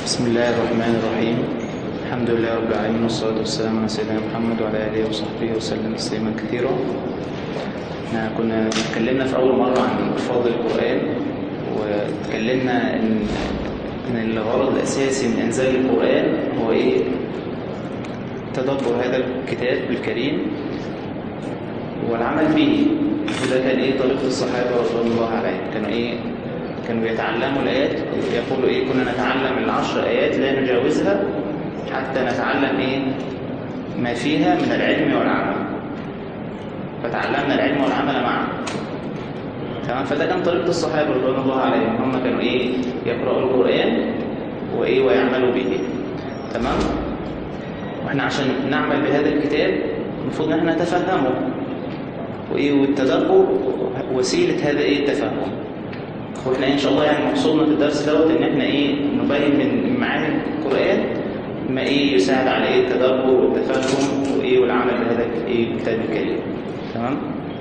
بسم الله الرحمن الرحيم الحمد لله رب العالمين والصلاة والسلام على سيدنا محمد وعلى آله وصحبه وسلم تسليما كثيرا احنا كنا اتكلمنا في أول مرة عن فضل القرآن واتكلمنا إن إن الغرض الأساسي من إنزال القرآن هو إيه؟ تدبر هذا الكتاب الكريم والعمل به وده كان إيه طريقة الصحابة رضوان الله عليهم كانوا إيه؟ كانوا بيتعلموا الآيات يقولوا إيه كنا نتعلم العشر آيات لا نجاوزها حتى نتعلم إيه ما فيها من العلم والعمل فتعلمنا العلم والعمل معا تمام فده كان طريقة الصحابة رضوان الله عليهم هم كانوا إيه يقرأوا القرآن وإيه ويعملوا به تمام وإحنا عشان نعمل بهذا الكتاب المفروض إن إحنا نتفهمه وإيه والتدبر وسيلة هذا إيه التفهم واحنا ان شاء الله يعني مقصودنا في الدرس دوت ان احنا ايه نبين من معاني القران ما ايه يساعد على ايه التدبر والتفهم وايه والعمل بهذا ايه الكتاب الكريم تمام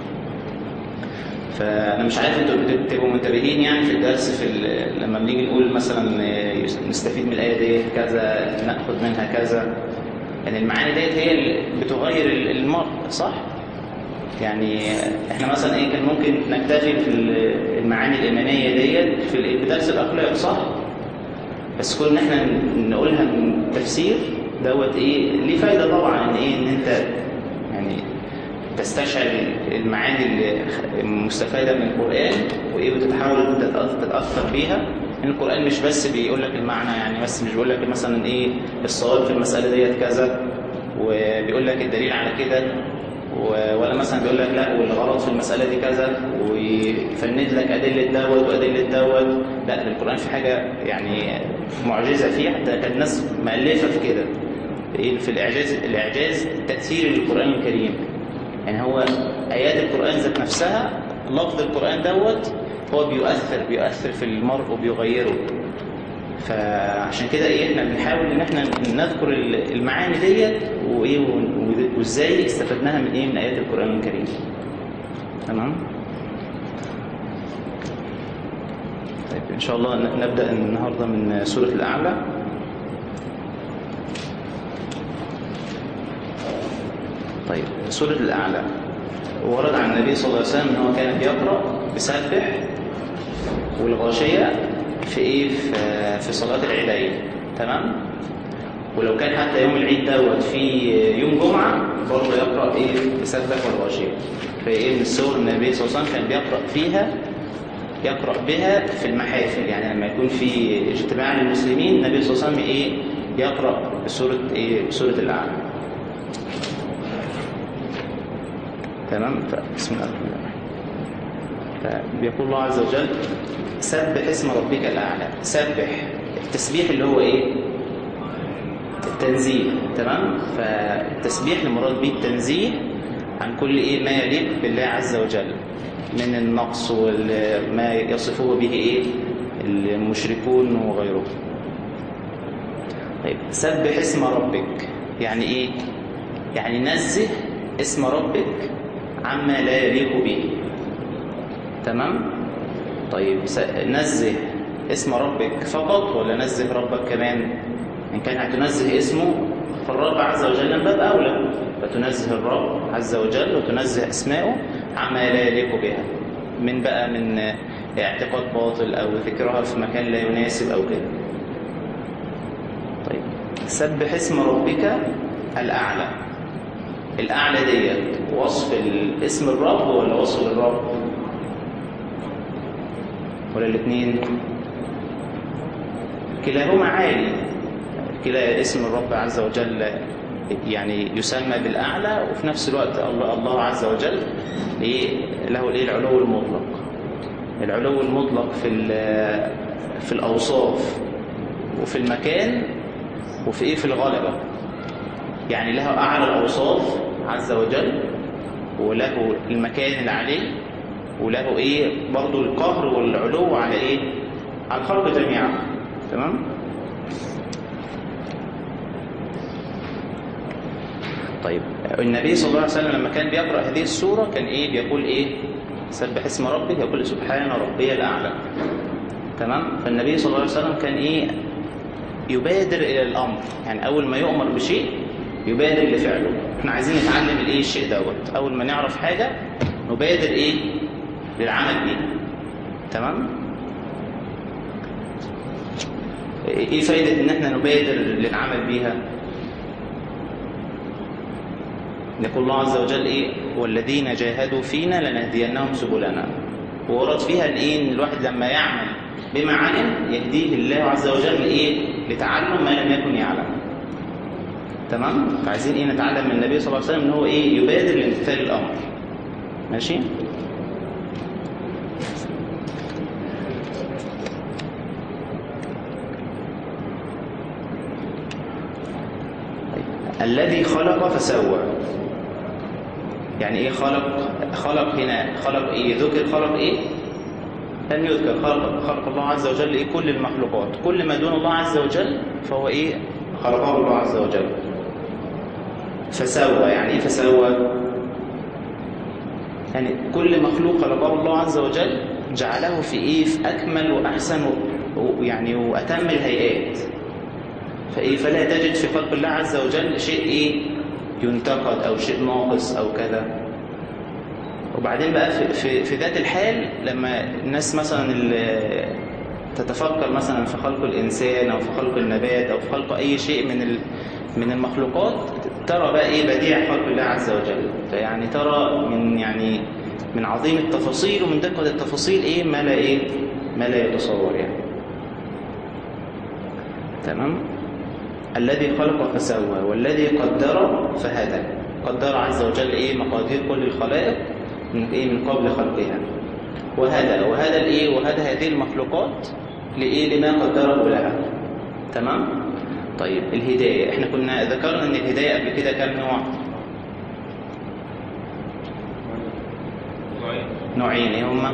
فانا مش عارف انتوا بتبقوا منتبهين يعني في الدرس في لما بنيجي نقول مثلا نستفيد من الايه ديت كذا ناخذ منها كذا يعني المعاني ديت هي اللي بتغير المرء صح يعني احنا مثلا ايه كان ممكن نكتفي في المعاني الايمانيه ديت في بدرس الاخلاق صح بس كون ان احنا نقولها من تفسير دوت ايه ليه فايده طبعا ان ايه ان انت يعني تستشعر المعاني المستفاده من القران وايه وتتحاول تتاثر بيها ان القران مش بس بيقول لك المعنى يعني بس مش بيقول لك مثلا ايه الصواب في المساله ديت كذا وبيقول لك الدليل على كده ولا مثلا بيقول لك لا والغلط في المسألة دي كذا ويفند لك أدلة دوت وأدلة دوت لا القرآن في حاجة يعني معجزة فيه حتى كان الناس مألفة في كده في الإعجاز الإعجاز التأثير للقرآن الكريم يعني هو آيات القرآن ذات نفسها لفظ القرآن دوت هو بيؤثر بيؤثر في المرء وبيغيره فعشان كده ايه احنا بنحاول ان احنا نذكر المعاني ديت وايه وازاي استفدناها من ايه من ايات القران الكريم تمام طيب ان شاء الله نبدا النهارده من سوره الاعلى طيب سوره الاعلى ورد عن النبي صلى الله عليه وسلم ان هو كان بيقرا بسبح والغاشيه في ايه في, في صلاه العيدين تمام ولو كان حتى يوم العيد دوت في يوم جمعه برضه يقرا ايه بسبح والغاشيه فايه من السور النبي صلى الله عليه وسلم كان بيقرا فيها يقرا بها في المحافل يعني لما يكون في اجتماع للمسلمين النبي صلى الله عليه وسلم ايه يقرا بسوره ايه بسوره الاعلى تمام بسم الله الرحمن الرحيم فبيقول الله عز وجل سبح اسم ربك الأعلى سبح التسبيح اللي هو إيه التنزيه تمام فالتسبيح المراد به التنزيه عن كل إيه ما يليق بالله عز وجل من النقص وما يصفه به إيه المشركون وغيره طيب سبح اسم ربك يعني إيه يعني نزه اسم ربك عما لا يليق به تمام طيب نزه اسم ربك فقط ولا نزه ربك كمان إن كان هتنزه اسمه فالرب عز وجل من باب أولى فتنزه الرب عز وجل وتنزه أسماءه عما لا يليق بها من بقى من اعتقاد باطل أو ذكرها في مكان لا يناسب أو كده طيب سبح اسم ربك الأعلى الأعلى ديت وصف اسم الرب ولا وصف الرب ولا الاثنين كلاهما عالي كلا اسم الرب عز وجل يعني يسمى بالأعلى وفي نفس الوقت الله, الله عز وجل له الايه العلو المطلق العلو المطلق في في الأوصاف وفي المكان وفي ايه في الغلبة يعني له أعلى الأوصاف عز وجل وله المكان اللي عليه وله ايه برضو القهر والعلو على ايه على الخلق جميعا تمام طيب النبي صلى الله عليه وسلم لما كان بيقرأ هذه السورة كان ايه بيقول ايه سبح اسم ربك يقول سبحان ربي الأعلى تمام فالنبي صلى الله عليه وسلم كان ايه يبادر إلى الأمر يعني أول ما يؤمر بشيء يبادر لفعله احنا عايزين نتعلم الايه الشيء دوت أول ما نعرف حاجة نبادر ايه للعمل بيه تمام ايه فايدة ان احنا نبادر للعمل بيها يقول الله عز وجل ايه والذين جاهدوا فينا لنهدينهم سبلنا وورد فيها ان ايه ان الواحد لما يعمل بما علم يهديه الله عز وجل ايه لتعلم ما لم يكن يعلم تمام فعايزين ايه نتعلم من النبي صلى الله عليه وسلم ان هو ايه يبادر لامتثال الامر ماشي الذي خلق فسوى يعني ايه خلق خلق هنا خلق ايه ذكر خلق ايه لم يذكر خلق, خلق الله عز وجل ايه كل المخلوقات كل ما دون الله عز وجل فهو ايه خلقه الله عز وجل فسوى يعني ايه فسوى يعني كل مخلوق خلقه الله عز وجل جعله في ايه في اكمل واحسن يعني واتم الهيئات فإيه فلا تجد في خلق الله عز وجل شيء إيه ينتقد أو شيء ناقص أو كذا وبعدين بقى في, في, في ذات الحال لما الناس مثلا اللي تتفكر مثلا في خلق الإنسان أو في خلق النبات أو في خلق أي شيء من من المخلوقات ترى بقى إيه بديع خلق الله عز وجل فيعني ترى من يعني من عظيم التفاصيل ومن دقة التفاصيل إيه ما لا إيه ما لا يتصور يعني تمام الذي خلق فسوى والذي قدر فهدى قدر عز وجل ايه مقادير كل الخلائق من ايه من قبل خلقها وهدى وهدى الايه وهدى هذه المخلوقات لايه لما قدره لها تمام طيب الهدايه احنا كنا ذكرنا ان الهدايه قبل كده كام نوع نوعين ايه هما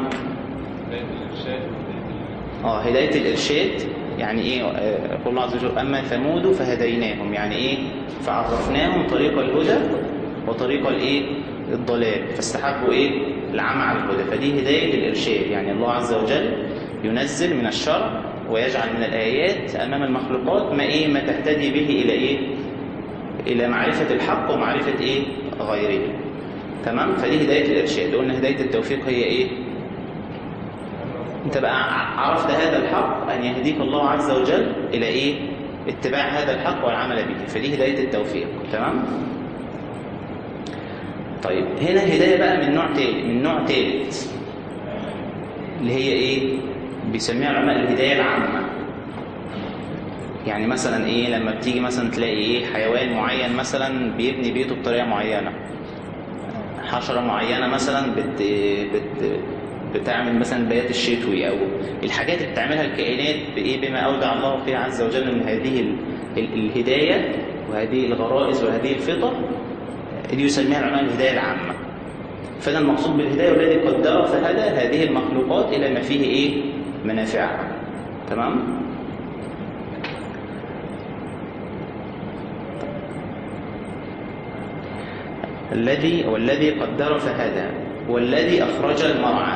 اه هدايه الارشاد يعني ايه يقول الله عز وجل اما ثمود فهديناهم يعني ايه فعرفناهم طريق الهدى وطريق الايه الضلال فاستحبوا ايه العمى على الهدى فدي هدايه الارشاد يعني الله عز وجل ينزل من الشرع ويجعل من الايات امام المخلوقات ما ايه ما تهتدي به الى ايه الى معرفه الحق ومعرفه ايه غيره تمام فدي هدايه الارشاد قلنا هدايه التوفيق هي ايه انت بقى عرفت هذا الحق ان يهديك الله عز وجل الى ايه اتباع هذا الحق والعمل به فدي هدايه التوفيق تمام طيب هنا هدايه بقى من نوع تاني من نوع ثالث اللي هي ايه بيسميها العلماء الهدايه العامه يعني مثلا ايه لما بتيجي مثلا تلاقي ايه حيوان معين مثلا بيبني بيته بطريقه معينه حشره معينه مثلا بت, بت بتعمل مثلا البيات الشتوي او الحاجات اللي بتعملها الكائنات بايه بما اودع الله فيها عز وجل من هذه ال ال الهدايه وهذه الغرائز وهذه الفطر دي يسميها العلماء الهدايه العامه فده المقصود بالهدايه والذي قدر فهدى هذه المخلوقات الى ما فيه ايه منافعها تمام الذي والذي قدر فهدى والذي اخرج المرعى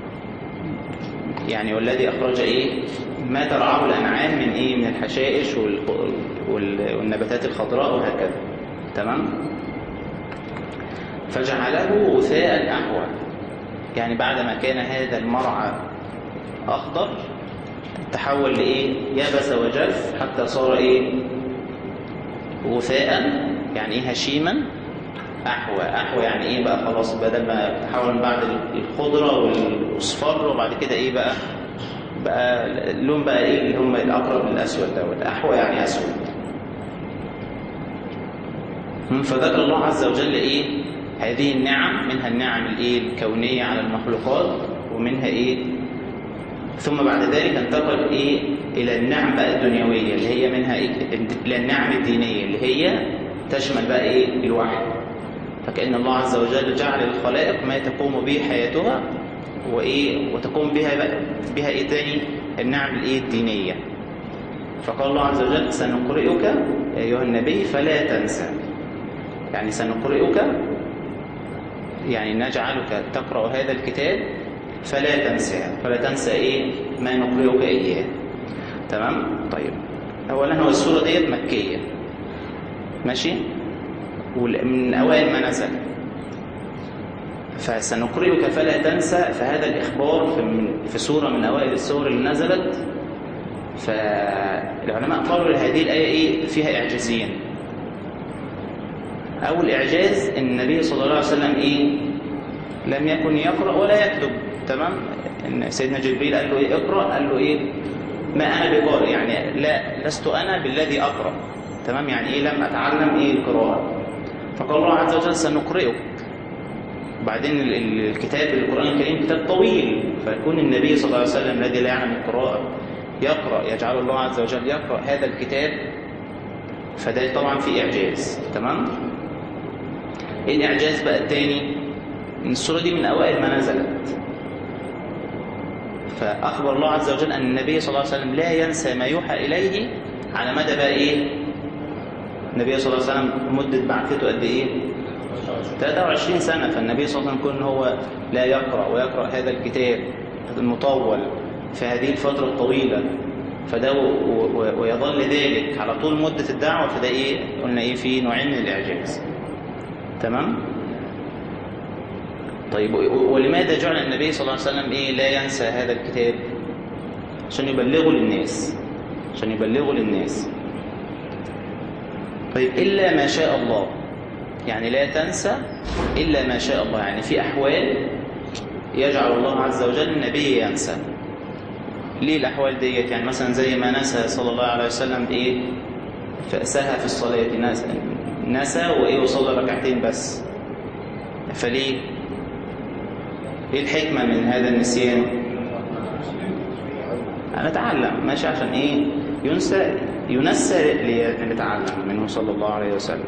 يعني والذي أخرج إيه ما ترعاه الأنعام من إيه من الحشائش والنباتات الخضراء وهكذا تمام فجعله غثاء أحوى يعني بعدما كان هذا المرعى أخضر تحول لإيه يبس وجف حتى صار إيه غثاء يعني إيه هشيما أحوى أحوى يعني إيه بقى خلاص بدل ما تحول بعد الخضرة والأصفر وبعد كده إيه بقى بقى اللون بقى إيه اللي هم الأقرب للأسود دوت أحوى يعني أسود فذكر الله عز وجل إيه هذه النعم منها النعم الإيه الكونية على المخلوقات ومنها إيه ثم بعد ذلك انتقل إيه إلى النعم بقى الدنيوية اللي هي منها إيه إلى النعم الدينية اللي هي تشمل بقى إيه الوحي فكأن الله عز وجل جعل الخلائق ما تقوم به حياتها وإيه وتقوم بها بقى بها إيه تاني النعم الإيه الدينية فقال الله عز وجل سنقرئك يا أيها النبي فلا تنسى يعني سنقرئك يعني نجعلك تقرأ هذا الكتاب فلا تنسى فلا تنسى إيه ما نقرئك إياه تمام طيب اولا هو السوره ديت مكيه ماشي ومن اوائل ما نزل فسنقرئك فلا تنسى فهذا الاخبار في, من في سوره من اوائل السور اللي نزلت فالعلماء قالوا هذه الايه ايه فيها اعجازين اول اعجاز ان النبي صلى الله عليه وسلم ايه لم يكن يقرا ولا يكتب تمام ان سيدنا جبريل قال له ايه اقرا قال له ايه ما انا بقارئ يعني لا لست انا بالذي اقرا تمام يعني ايه لم اتعلم ايه القراءه فقال الله عز وجل سنقرئك وبعدين الكتاب القران الكريم كتاب طويل فيكون النبي صلى الله عليه وسلم الذي لا يعلم القراءه يقرا يجعل الله عز وجل يقرا هذا الكتاب فده طبعا في اعجاز تمام ايه الاعجاز بقى الثاني ان السوره دي من اوائل ما نزلت فأخبر الله عز وجل أن النبي صلى الله عليه وسلم لا ينسى ما يوحى إليه على مدى بقى إيه النبي صلى الله عليه وسلم مدة بعثته قد إيه 23 سنة فالنبي صلى الله عليه وسلم كون هو لا يقرأ ويقرأ هذا الكتاب المطول في هذه الفترة الطويلة فده ويظل ذلك على طول مدة الدعوة فده إيه قلنا إيه في نوعين من الإعجاز تمام طيب ولماذا جعل النبي صلى الله عليه وسلم إيه لا ينسى هذا الكتاب عشان يبلغه للناس عشان يبلغه للناس طيب إلا ما شاء الله يعني لا تنسى إلا ما شاء الله يعني في أحوال يجعل الله عز وجل النبي ينسى ليه الأحوال ديت يعني مثلا زي ما نسى صلى الله عليه وسلم إيه فأساها في الصلاة نسى, نسى وإيه وصلى ركعتين بس فليه ايه الحكمة من هذا النسيان نتعلم ماشي عشان ايه ينسى ينسى لنتعلم منه صلى الله عليه وسلم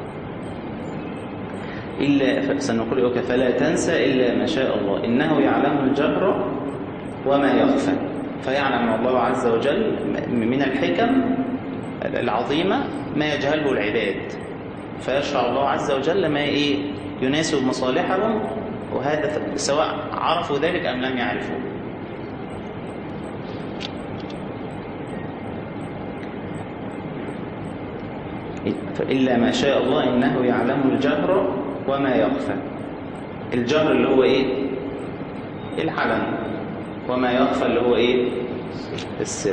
إلا سنقرئك فلا تنسى إلا ما شاء الله إنه يعلم الجهر وما يخفى فيعلم الله عز وجل من الحكم العظيمة ما يجهله العباد فيشرع الله عز وجل ما إيه يناسب مصالحهم وهذا سواء عرفوا ذلك أم لم يعرفوا فإلا ما شاء الله إنه يعلم الجهر وما يخفى الجهر اللي هو إيه العلن وما يخفى اللي هو إيه السر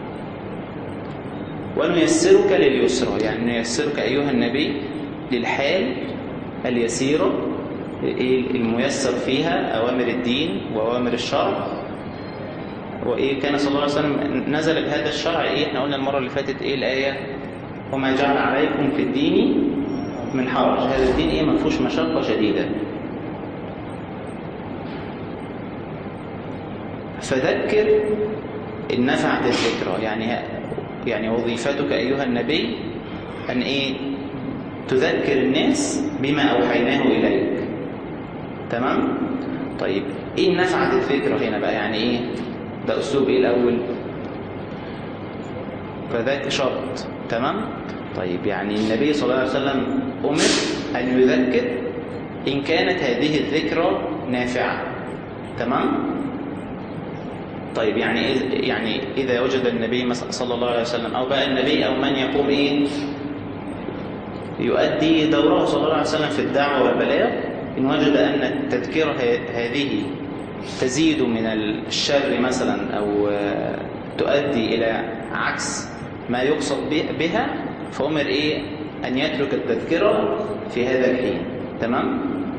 ونيسرك لليسرى يعني نيسرك أيها النبي للحال اليسيرة الميسر فيها أوامر الدين وأوامر الشرع وإيه كان صلى الله عليه وسلم نزل بهذا الشرع إيه إحنا قلنا المرة اللي فاتت إيه الآية وما جعل عليكم في الدين من حرج هذا الدين إيه ما فيهوش مشقة شديدة فذكر إن نفعت الذكرى يعني يعني وظيفتك أيها النبي أن إيه تذكر الناس بما أوحيناه إليك تمام طيب ايه نفعت الفكرة هنا بقى يعني ايه ده اسلوب ايه الاول فذاك شرط تمام طيب يعني النبي صلى الله عليه وسلم امر ان يذكر ان كانت هذه الذكرى نافعة تمام طيب يعني يعني اذا وجد النبي صلى الله عليه وسلم او بقى النبي او من يقوم ايه يؤدي دوره صلى الله عليه وسلم في الدعوة والبلاغ إن وجد أن التذكرة هذه تزيد من الشر مثلا أو تؤدي إلى عكس ما يقصد بها فأمر إيه أن يترك التذكرة في هذا الحين تمام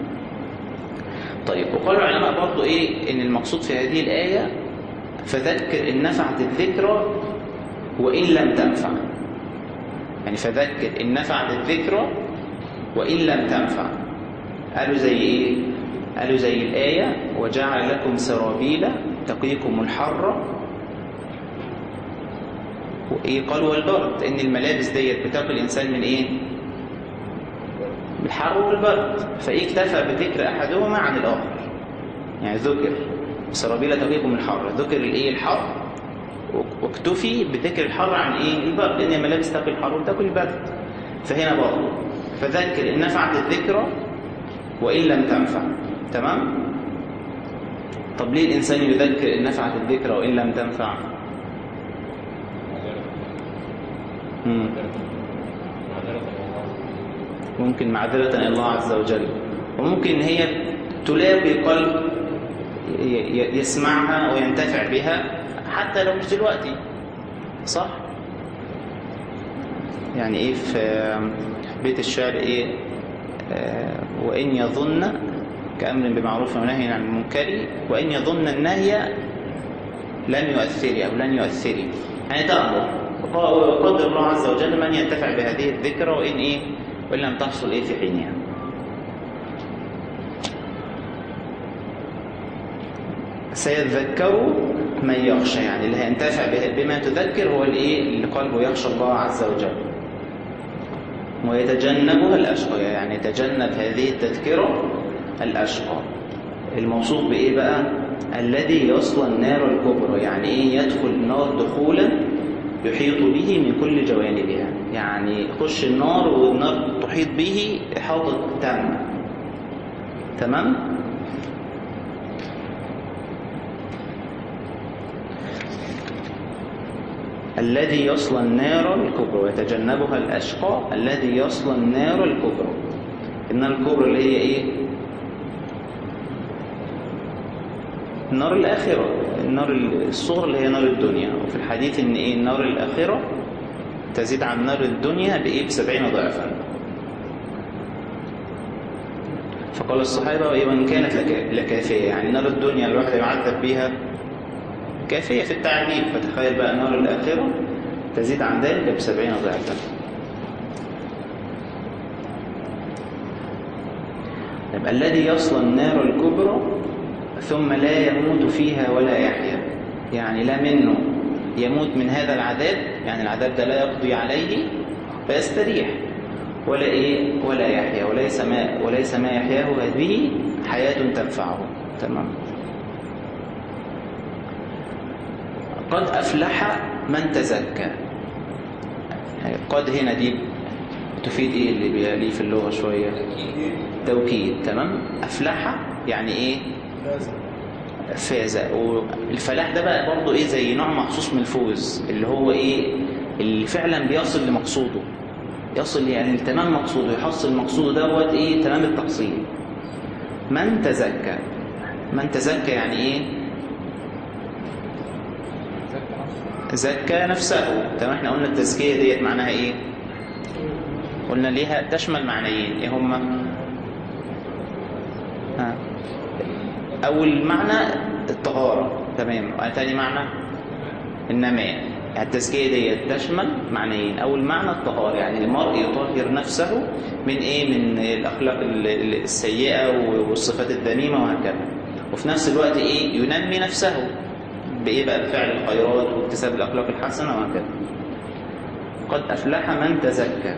طيب وقال العلماء برضو إيه إن المقصود في هذه الآية فذكر إن نفعت الذكرى وإن لم تنفع يعني فذكر إن نفعت الذكرى وإن لم تنفع قالوا زي ايه قالوا زي الآية وجعل لكم سرابيل تقيكم الحر وإيه قالوا والبرد إن الملابس ديت بتقي الإنسان من إيه بالحر والبرد فإيه اكتفى بذكر أحدهما عن الآخر يعني ذكر سرابيل تقيكم الحر ذكر الإيه الحر واكتفي بذكر الحر عن إيه البرد لأن الملابس تقي الحر وتقي البرد فهنا برضه فذكر إن نفعت الذكرى وإن لم تنفع تمام طب ليه الإنسان يذكر إن نفعت الذكرى وإن لم تنفع مم. ممكن معذرة إلى الله عز وجل وممكن هي تلاقي قلب ي- ي- يسمعها وينتفع بها حتى لو مش دلوقتي صح يعني ايه في بيت الشعر ايه آه وإن يظن كأمر بمعروف ونهي عن المنكر وإن يظن النهي لن يؤثري أو لن يؤثري يعني تأمر وقدر الله عز وجل من ينتفع بهذه الذكرى وإن إيه وإن لم تحصل إيه في حينها سيذكر من يخشى يعني اللي هينتفع به- بما تذكر هو الايه اللي قلبه يخشى الله عز وجل ويتجنبها الأشقى يعني يتجنب هذه التذكرة الأشقى الموصوف بإيه بقى الذي يصل النار الكبرى يعني إيه يدخل النار دخولا يحيط به من كل جوانبها يعني يخش النار والنار تحيط به إحاطة تامة تمام الذي يصل النار الكبرى ويتجنبها الأشقى الذي يصل النار الكبرى النار الكبرى اللي هي إيه النار الآخرة النار الصغرى اللي هي نار الدنيا وفي الحديث إن إيه النار الآخرة تزيد عن نار الدنيا بإيه بسبعين ضعفا فقال الصحابة وإن كانت لك- لكافية يعني نار الدنيا الواحد يعذب بها كافية في التعذيب فتخيل بقى نار الآخرة تزيد عن ذلك بسبعين ضعفا طيب الذي يصل النار الكبرى ثم لا يموت فيها ولا يحيا يعني لا منه يموت من هذا العذاب يعني العذاب ده لا يقضي عليه فيستريح ولا ايه ولا يحيا وليس ما وليس ما يحياه هذه حياة تنفعه تمام قد أفلح من تزكى يعني قد هنا دي تفيد ايه اللي بيليه في اللغة شوية توكيد تمام أفلح يعني ايه فاز والفلاح ده بقى برضه ايه زي نوع مخصوص من الفوز اللي هو ايه اللي فعلا بيصل لمقصوده يصل يعني لتمام مقصوده يحصل مقصوده دوت ايه تمام التحصيل من تزكى من تزكى يعني ايه زكى نفسه تمام احنا قلنا التزكية ديت معناها ايه قلنا ليها تشمل معنيين ايه هما ها. اول معنى الطهارة تمام تاني معنى النماء يعني التزكية ديت تشمل معنيين اول معنى الطهارة يعني المرء يطهر نفسه من ايه من الاخلاق ال- ال- السيئة والصفات الذميمة وهكذا وفي نفس الوقت ايه ينمي نفسه بايه بقى بفعل الخيرات واكتساب الاخلاق الحسنة وهكذا قد افلح من تزكى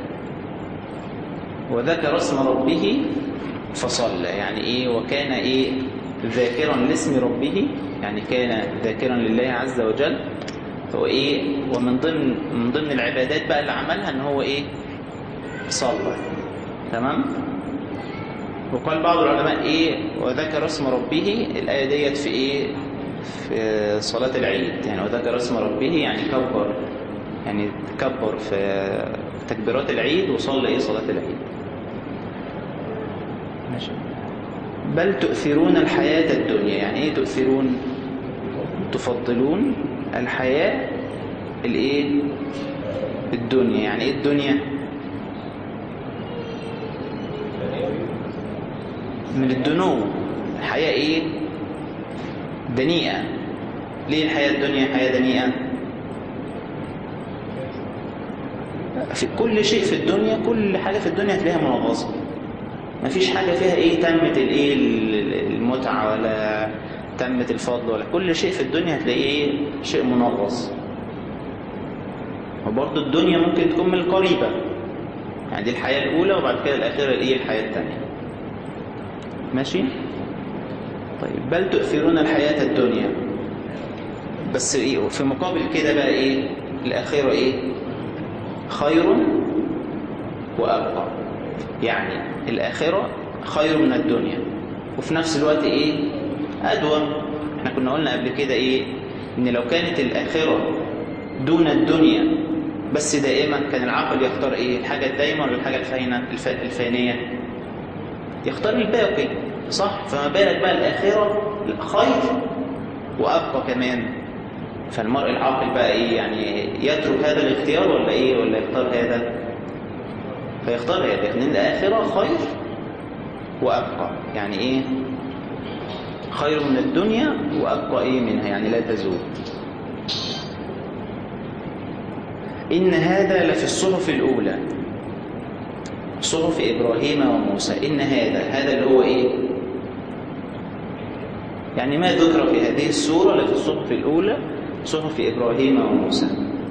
وذكر اسم ربه فصلى يعني ايه وكان ايه ذاكرا لاسم ربه يعني كان ذاكرا لله عز وجل هو ايه ومن ضمن من ضمن العبادات بقى اللي عملها ان هو ايه صلى تمام وقال بعض العلماء ايه وذكر اسم ربه الايه ديت في ايه في صلاه العيد يعني وذكر اسم ربه يعني كبر يعني كبر في تكبيرات العيد وصلى ايه صلاه العيد ماشي بل تؤثرون الحياة الدنيا يعني ايه تؤثرون تفضلون الحياة الايه الدنيا يعني ايه الدنيا من الدنو الحياة ايه دنيئة ليه الحياة الدنيا حياة دنيئة في كل شيء في الدنيا كل حاجة في الدنيا هتلاقيها منغصة ما فيش حاجة فيها ايه تمت الايه المتعة ولا تمت الفضل ولا كل شيء في الدنيا هتلاقيه ايه شيء منغص وبرضه الدنيا ممكن تكون من القريبة يعني دي الحياة الأولى وبعد كده الآخرة ايه الحياة الثانية ماشي طيب بل تؤثرون الحياة الدنيا بس ايه في مقابل كده بقى ايه الآخرة ايه خير وأبقى يعني الآخرة خير من الدنيا وفي نفس الوقت إيه أدوى احنا كنا قلنا قبل كده إيه إن لو كانت الآخرة دون الدنيا بس دائما كان العقل يختار ايه الحاجة الدائمة ولا الحاجة الفانية الفانية يختار الباقي صح فما بالك بقى الآخرة خير وأبقى كمان فالمرء العاقل بقى ايه يعني يترك هذا الاختيار ولا ايه ولا يختار هذا فيختار هذا لأن الآخرة خير وأبقى يعني ايه خير من الدنيا وأبقى ايه منها يعني لا تزول إن هذا لفي الصحف الأولى صحف إبراهيم وموسى إن هذا هذا اللي هو إيه يعني ما ذكر في هذه السورة لفي الصحف الأولى صحف إبراهيم وموسى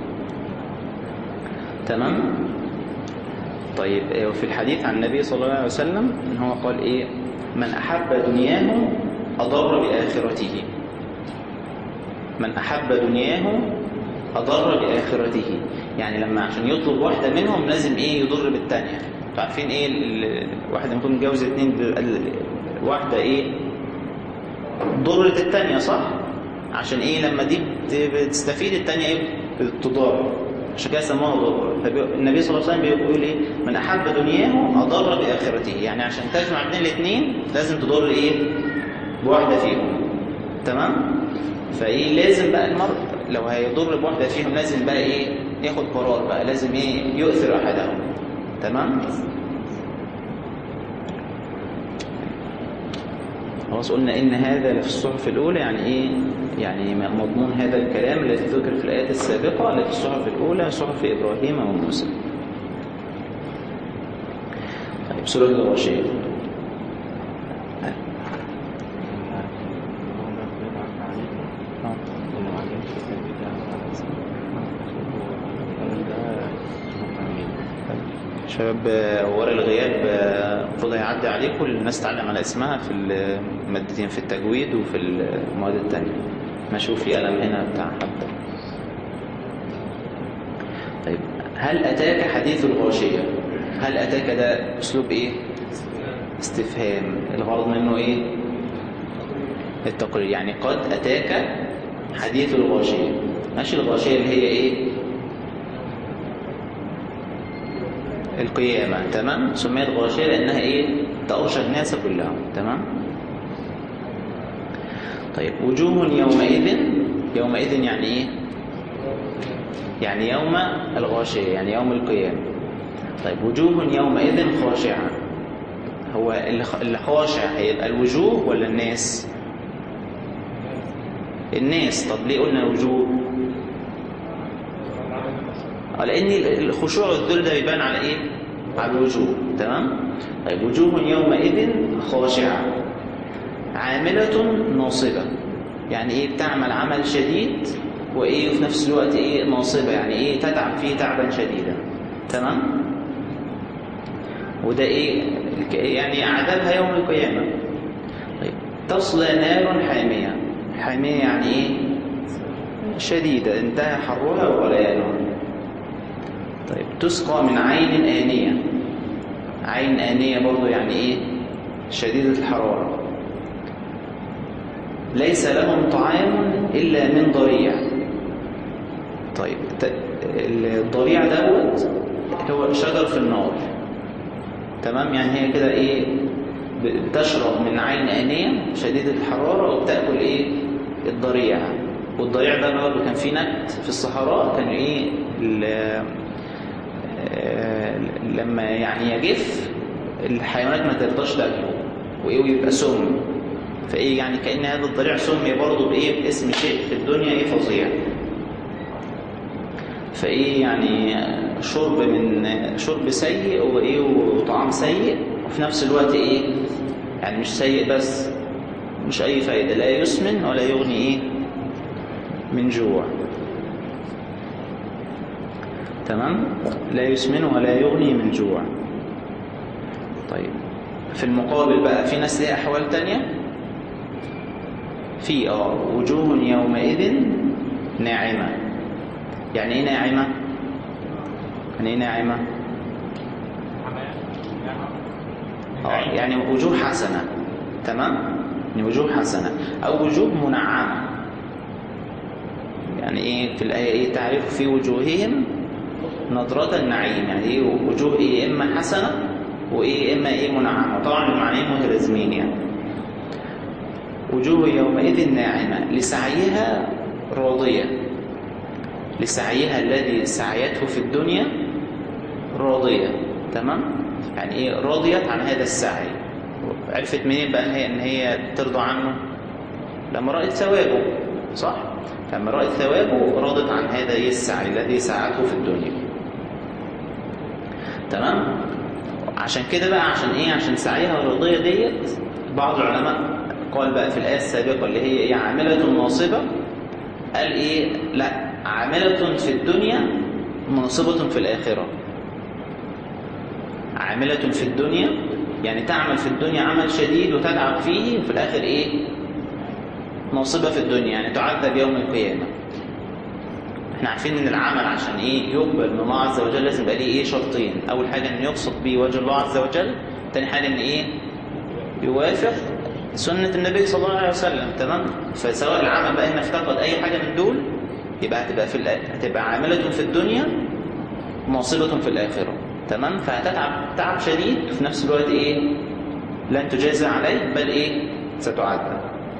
تمام طيب وفي الحديث عن النبي صلى الله عليه وسلم إن هو قال إيه من أحب دنياه أضر بآخرته من أحب دنياه أضر بآخرته يعني لما عشان يطلب واحدة منهم لازم إيه يضر بالتانية عارفين إيه واحد يكون متجوز اتنين واحدة إيه ضرت التانية صح عشان إيه لما دي بتستفيد التانية إيه بتضار عشان كده سموها ضر النبي صلى الله عليه وسلم بيقول إيه من أحب دنياه أضر بآخرته يعني عشان تجمع بين الاثنين لازم تضر إيه بواحدة فيهم تمام فايه لازم بقى المرء لو هيضر بواحدة فيهم لازم بقى ايه ياخد قرار بقى لازم ايه يؤثر احدهم تمام خلاص قلنا ان هذا في الصحف الاولى يعني ايه يعني مضمون هذا الكلام الذي ذكر في الايات السابقه اللي في الصحف الاولى صحف ابراهيم وموسى طيب سوره الغاشيه شباب ورق الغياب المفروض هيعدي عليكم الناس تعلم على اسمها في المادتين في التجويد وفي المواد التانية ما اشوف في قلم هنا بتاع حد طيب هل اتاك حديث الغاشية هل اتاك ده اسلوب ايه استفهام الغرض منه ايه التقرير يعني قد اتاك حديث الغاشية ماشي الغاشية اللي هي ايه القيامة تمام سميت غاشية لأنها إيه تغشى الناس كلهم تمام طيب وجوه يومئذ يومئذ يعني إيه يعني يوم الغاشية يعني يوم القيامة طيب وجوه يومئذ خاشعة هو اللي خاشع هيبقى الوجوه ولا الناس الناس طب ليه قلنا الوجوه لأن الخشوع والذل ده بيبان على إيه؟ على الوجوه تمام؟ طيب وجوه يومئذ خاشعة عاملة ناصبة يعني إيه بتعمل عمل شديد وإيه وفي نفس الوقت إيه ناصبة يعني إيه تتعب فيه تعبا شديدا تمام؟ وده إيه يعني عذابها يوم القيامة طيب تصلى نار حامية حامية يعني إيه شديدة انتهى حرها وغليانها طيب تسقى من عين آنية عين آنية برضو يعني إيه شديدة الحرارة ليس لهم طعام إلا من ضريع طيب الضريع دوت هو شجر في النار تمام يعني هي كده إيه بتشرب من عين آنية شديدة الحرارة وبتأكل إيه الضريع والضريع ده برضه كان فيه نبت في الصحراء كان إيه لما يعني يجف الحيوانات ما ترضاش تاكله وايه ويبقى سم فايه يعني كان هذا الضريع سمي برضه بايه باسم شيء في الدنيا ايه فظيع فايه يعني شرب من شرب سيء وايه وطعام سيء وفي نفس الوقت ايه يعني مش سيء بس مش اي فايده لا يسمن ولا يغني ايه من جوع تمام لا يسمن ولا يغني من جوع طيب في المقابل بقى في ناس ليها احوال تانية في اه وجوه يومئذ ناعمة يعني ايه ناعمة يعني ايه ناعمة اه يعني وجوه حسنة تمام يعني وجوه حسنة او وجوه منعمة يعني ايه في الآية ايه تعرف في وجوههم نظرة النعيم يعني ايه وجوه ايه اما حسنة وايه اما ايه منعمة طبعا المعنيين متلازمين يعني وجوه يومئذ ناعمة لسعيها راضية لسعيها الذي سعيته في الدنيا راضية تمام يعني ايه راضية عن هذا السعي عرفت منين بقى ان هي, إن هي ترضى عنه لما رأت ثوابه صح لما رأت ثوابه راضت عن هذا ايه السعي الذي سعته في الدنيا تمام عشان كده بقى عشان ايه عشان سعيها راضية ديت بعض العلماء قال بقى في الآية السابقة اللي هي ايه عاملة ناصبة قال ايه لا عاملة في الدنيا منصبة في الآخرة عاملة في الدنيا يعني تعمل في الدنيا عمل شديد وتتعب فيه وفي الآخر إيه ناصبة في الدنيا يعني تعذب يوم القيامة احنا عارفين ان العمل عشان ايه يقبل من الله عز وجل لازم يبقى ليه ايه شرطين اول حاجة ان يقصد به وجه الله عز وجل تاني حاجة ان ايه يوافق سنة النبي صلى الله عليه وسلم تمام فسواء العمل بقى هنا افتقد اي حاجة من دول يبقى هتبقى في هتبقى عاملة في الدنيا ناصبة في الآخرة تمام فهتتعب تعب شديد وفي نفس الوقت ايه لن تجازى عليه بل ايه ستعذب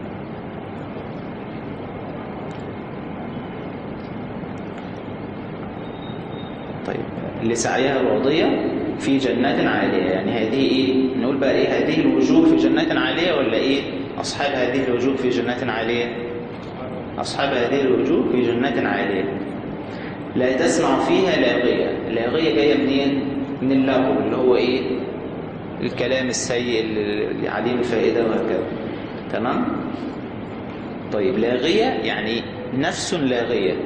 طيب لسعيها راضية في جنات عالية يعني هذه ايه نقول بقى ايه هذه الوجوه في جنات عالية ولا ايه اصحاب هذه الوجوه في جنات عالية اصحاب هذه الوجوه في جنات عالية لا تسمع فيها لاغية لاغية جاية منين من اللغو اللي هو ايه الكلام السيء اللي عديم الفائدة وهكذا تمام طيب لاغية يعني نفس لاغية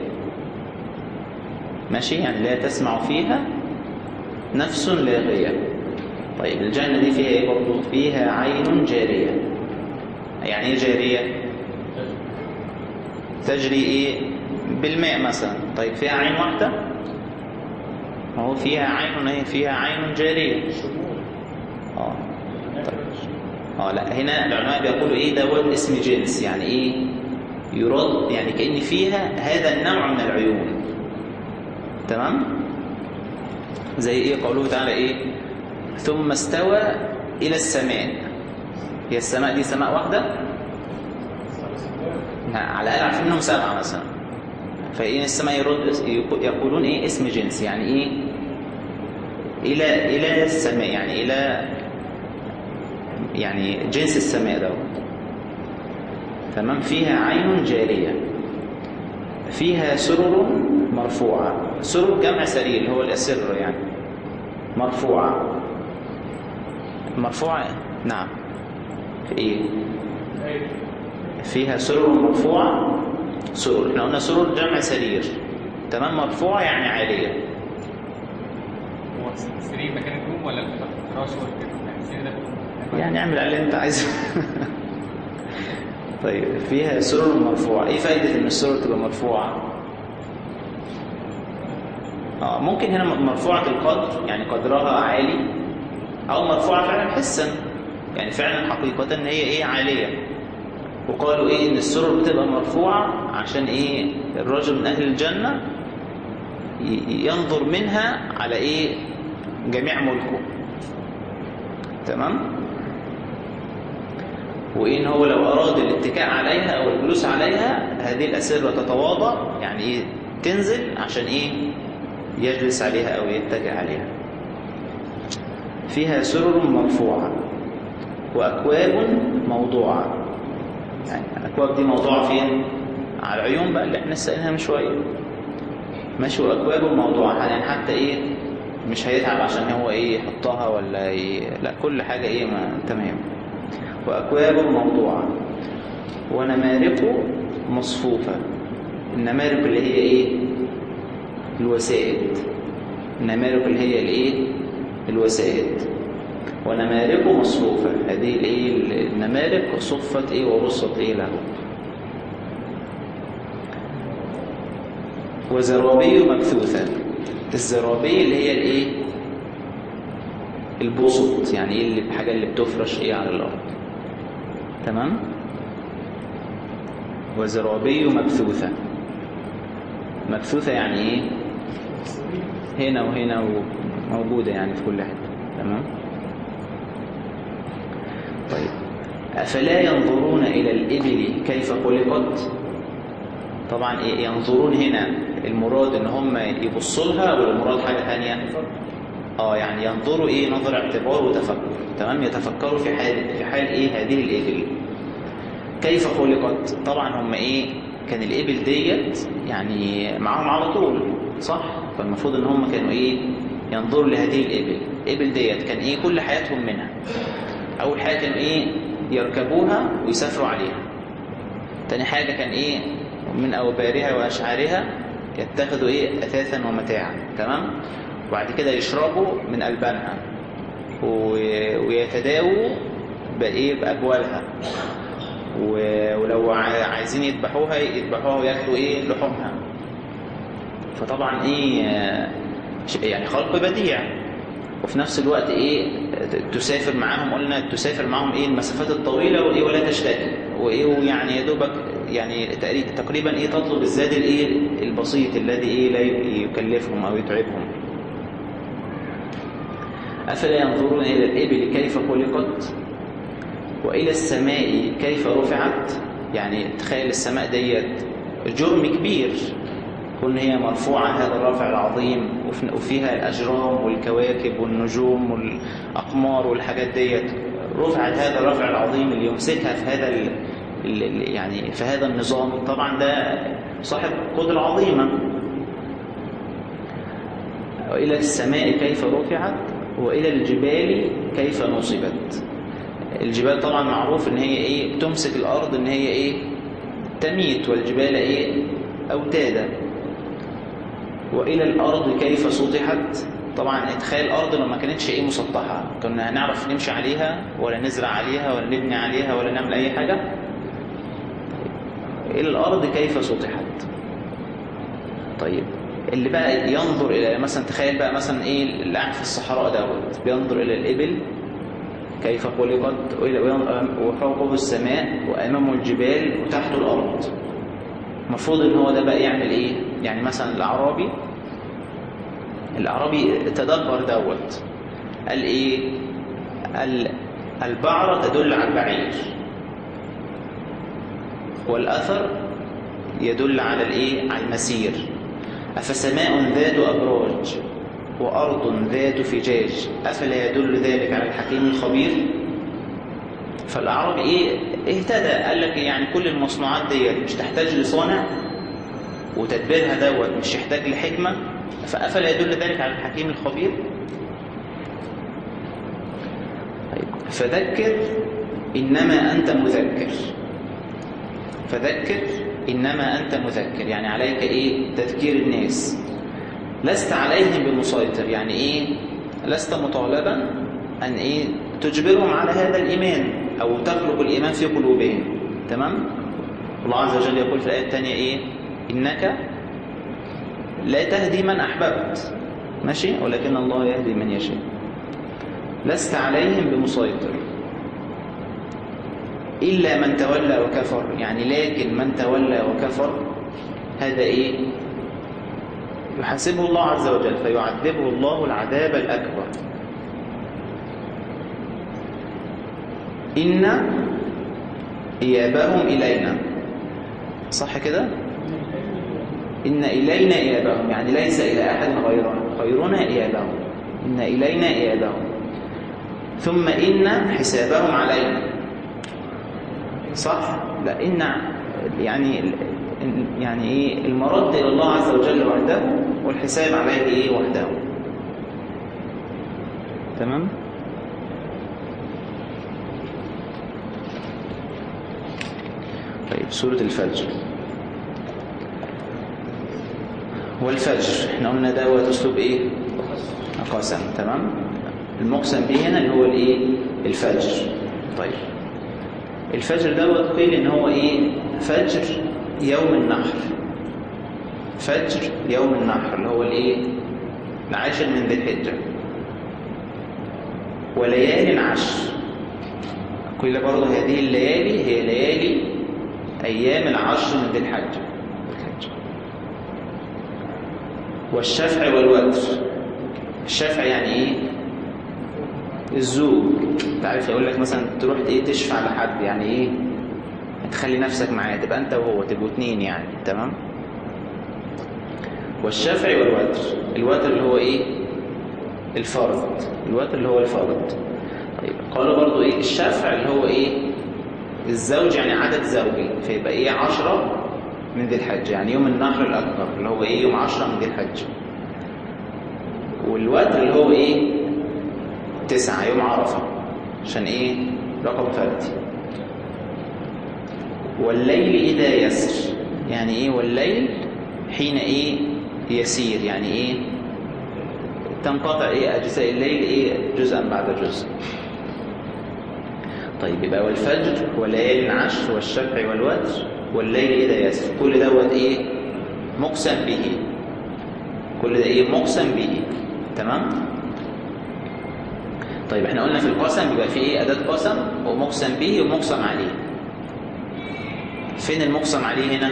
ماشي يعني لا تسمع فيها نفس لاغية طيب الجنة دي فيها ايه برضو فيها عين جارية يعني ايه جارية تجري ايه بالماء مثلا طيب فيها عين واحدة ما هو فيها عين ايه فيها عين جارية اه طيب اه لا هنا العلماء بيقولوا ايه دوت اسم جنس يعني ايه يراد يعني كأن فيها هذا النوع من العيون تمام زي ايه قوله تعالى ايه ثم استوى الى السماء هي السماء دي سماء واحدة على الاقل عارفين انهم سبعة مثلا فإن السماء يرد يقولون ايه اسم جنس يعني ايه الى الى السماء يعني الى يعني جنس السماء ده تمام فيها عين جارية فيها سرر مرفوعة سرر جمع سرير اللي هو الأسر يعني مرفوعة مرفوعة نعم في ايه فيها سرر مرفوعة سرر احنا قلنا سرر جمع سرير تمام مرفوعة يعني عالية هو السرير مكان النوم ولا الفراش ولا يعني السرير ده يعني اعمل على اللي انت عايزه طيب فيها سرر مرفوعة ايه فايدة ان السرر تبقى مرفوعة اه ممكن هنا مرفوعة القدر يعني قدرها عالي او مرفوعة فعلا حسا يعني فعلا حقيقة ان هي ايه عالية وقالوا ايه ان السرر بتبقى مرفوعة عشان ايه الرجل من اهل الجنة ينظر منها على ايه جميع ملكه تمام وإن هو لو أراد الاتكاء عليها أو الجلوس عليها هذه الأسرة تتواضع يعني إيه تنزل عشان إيه يجلس عليها أو يتكئ عليها فيها سرر مرفوعة وأكواب موضوعة يعني الأكواب دي موضوعة فين؟ على العيون بقى اللي احنا سألناها من شوية ماشي وأكواب موضوعة يعني حتى إيه مش هيتعب عشان هو إيه يحطها ولا إيه لا كل حاجة إيه ما تمام وأكواب موضوعة ونمارق مصفوفة النمارق اللي هي إيه الوسائد النمارق اللي هي الإيه الوسائد ونمارق مصفوفة هذه الإيه النمارق صفت إيه ورصت إيه له وزرابي مبثوثة الزرابي اللي هي الإيه البسط يعني إيه اللي الحاجة اللي بتفرش إيه على الأرض تمام وزرابي مبثوثة مبثوثة يعني ايه هنا وهنا وموجودة يعني في كل حتة تمام طيب أفلا ينظرون إلى الإبل كيف خلقت طبعا إيه ينظرون هنا المراد ان هم يبصوا لها ولا المراد حاجة ثانيه اه يعني ينظروا ايه نظر اعتبار وتفكر تمام يتفكروا في حال في حال ايه هذه الإبل كيف خلقت طبعا هم ايه كان الإبل ديت يعني معاهم على طول صح فالمفروض ان هم كانوا ايه ينظروا لهذه الإبل الإبل ديت كان ايه كل حياتهم منها اول حاجة كانوا ايه يركبوها ويسافروا عليها تاني حاجة كان ايه من أوبارها وأشعارها يتخذوا إيه أثاثا ومتاعا تمام وبعد كده يشربوا من ألبانها ويتداووا بإيه بأبوالها ولو عايزين يذبحوها يذبحوها وياكلوا إيه لحومها فطبعا إيه يعني خلق بديع وفي نفس الوقت إيه تسافر معاهم قلنا تسافر معاهم إيه المسافات الطويلة وإيه ولا تشتكي وإيه ويعني يا دوبك يعني تقريبا ايه تطلب الزاد الايه البسيط الذي ايه لا يكلفهم او يتعبهم افلا ينظرون الى الابل كيف خلقت والى السماء كيف رفعت يعني تخيل السماء ديت جرم كبير كون هي مرفوعة هذا الرفع العظيم وفيها الأجرام والكواكب والنجوم والأقمار والحاجات ديت رفعت هذا الرفع العظيم اللي يمسكها في هذا يعني في هذا النظام طبعا ده صاحب قدرة عظيمة وإلى السماء كيف رفعت وإلى الجبال كيف نصبت الجبال طبعا معروف ان هي ايه بتمسك الارض ان هي ايه تميت والجبال ايه اوتادا والى الارض كيف سطحت طبعا اتخيل الارض لو ما كانتش ايه مسطحه كنا هنعرف نمشي عليها ولا نزرع عليها ولا نبني عليها ولا نعمل اي حاجه إلى الأرض كيف سطحت طيب اللي بقى ينظر إلى مثلا تخيل بقى مثلا إيه اللي قاعد في الصحراء دوت بينظر إلى الإبل كيف خلقت وفوقه السماء وأمامه الجبال وتحته الأرض المفروض إن هو ده بقى يعمل إيه يعني مثلا الأعرابي الأعرابي تدبر دوت قال إيه قال البعرة تدل على البعير والأثر يدل على الإيه؟ على المسير أفسماء ذات أبراج وأرض ذات فجاج أفلا يدل ذلك على الحكيم الخبير فالأعرابي إيه اهتدى قال لك يعني كل المصنوعات ديت مش تحتاج لصانع وتدبيرها دوت مش يحتاج لحكمة فأفلا يدل ذلك على الحكيم الخبير طيب فذكر إنما أنت مذكر فذكر إنما أنت مذكر يعني عليك إيه تذكير الناس لست عليهم بمسيطر يعني إيه لست مطالبا أن إيه تجبرهم على هذا الإيمان أو تخلق الإيمان في قلوبهم تمام الله عز وجل يقول في الآية الثانية إيه إنك لا تهدي من أحببت ماشي ولكن الله يهدي من يشاء لست عليهم بمسيطر إلا من تولى وكفر يعني لكن من تولى وكفر هذا إيه يحاسبه الله عز وجل فيعذبه الله العذاب الأكبر إن إيابهم إلينا صح كده إن إلينا إيابهم يعني ليس إلى أحد غيرنا خيرنا إيابهم إن إلينا إيابهم ثم إن حسابهم علينا صح لا إن يعني يعني إيه المرد إلى الله عز وجل وحده والحساب عليه إيه وحده تمام طيب سورة الفجر والفجر احنا قلنا دوت اسلوب ايه قسم تمام المقسم به هنا اللي هو الايه الفجر طيب الفجر دوت قيل ان هو ايه فجر يوم النحر فجر يوم النحر اللي هو الايه العاشر من ذي الحجه وليال عشر قيل برضه هذه الليالي هي ليالي ايام العشر من ذي الحجه والشفع والوتر الشفع يعني ايه الزوج تعرف يقول لك مثلا تروح ايه تشفع لحد يعني ايه تخلي نفسك معاه تبقى انت وهو تبقوا اتنين يعني تمام والشفع والوتر الوتر اللي هو ايه الفرض الوتر اللي هو الفرض طيب قالوا برضو ايه الشفع اللي هو ايه الزوج يعني عدد زوجي فيبقى ايه عشرة من ذي الحج يعني يوم النحر الأكبر اللي هو ايه يوم عشرة من ذي الحج والوتر اللي هو ايه تسعة يوم عرفة عشان ايه رقم فردي والليل إذا يسر يعني ايه والليل حين ايه يسير يعني ايه تنقطع ايه أجزاء الليل ايه جزءا بعد جزء طيب يبقى والفجر وليالي العشر والشفع والوتر والليل إذا يسر كل دوت ايه مقسم به كل ده ايه مقسم به تمام طيب احنا قلنا في القسم بيبقى في ايه اداه قسم ومقسم به ومقسم عليه فين المقسم عليه هنا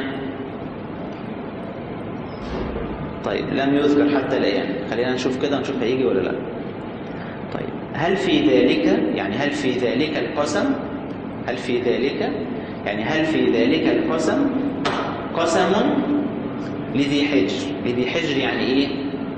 طيب لم يذكر حتى الان خلينا نشوف كده نشوف هيجي ولا لا طيب هل في ذلك يعني هل في ذلك القسم هل في ذلك يعني هل في ذلك القسم قسم لذي حجر لذي حجر يعني ايه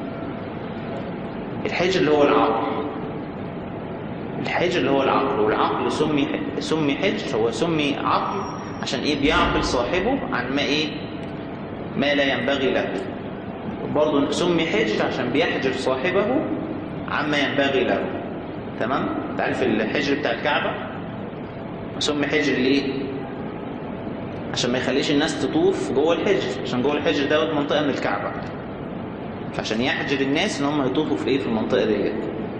الحجر اللي هو العقل الحجر اللي هو العقل والعقل سمي سمي حجر هو سمي عقل عشان ايه بيعقل صاحبه عن ما ايه ما لا ينبغي له برضه سمي حجر عشان بيحجر صاحبه عما ينبغي له تمام تعرف الحجر بتاع الكعبة سمي حجر ليه عشان ما يخليش الناس تطوف جوه الحجر عشان جوه الحجر دوت منطقة من الكعبة فعشان يحجر الناس ان هم يطوفوا في ايه في المنطقة ديت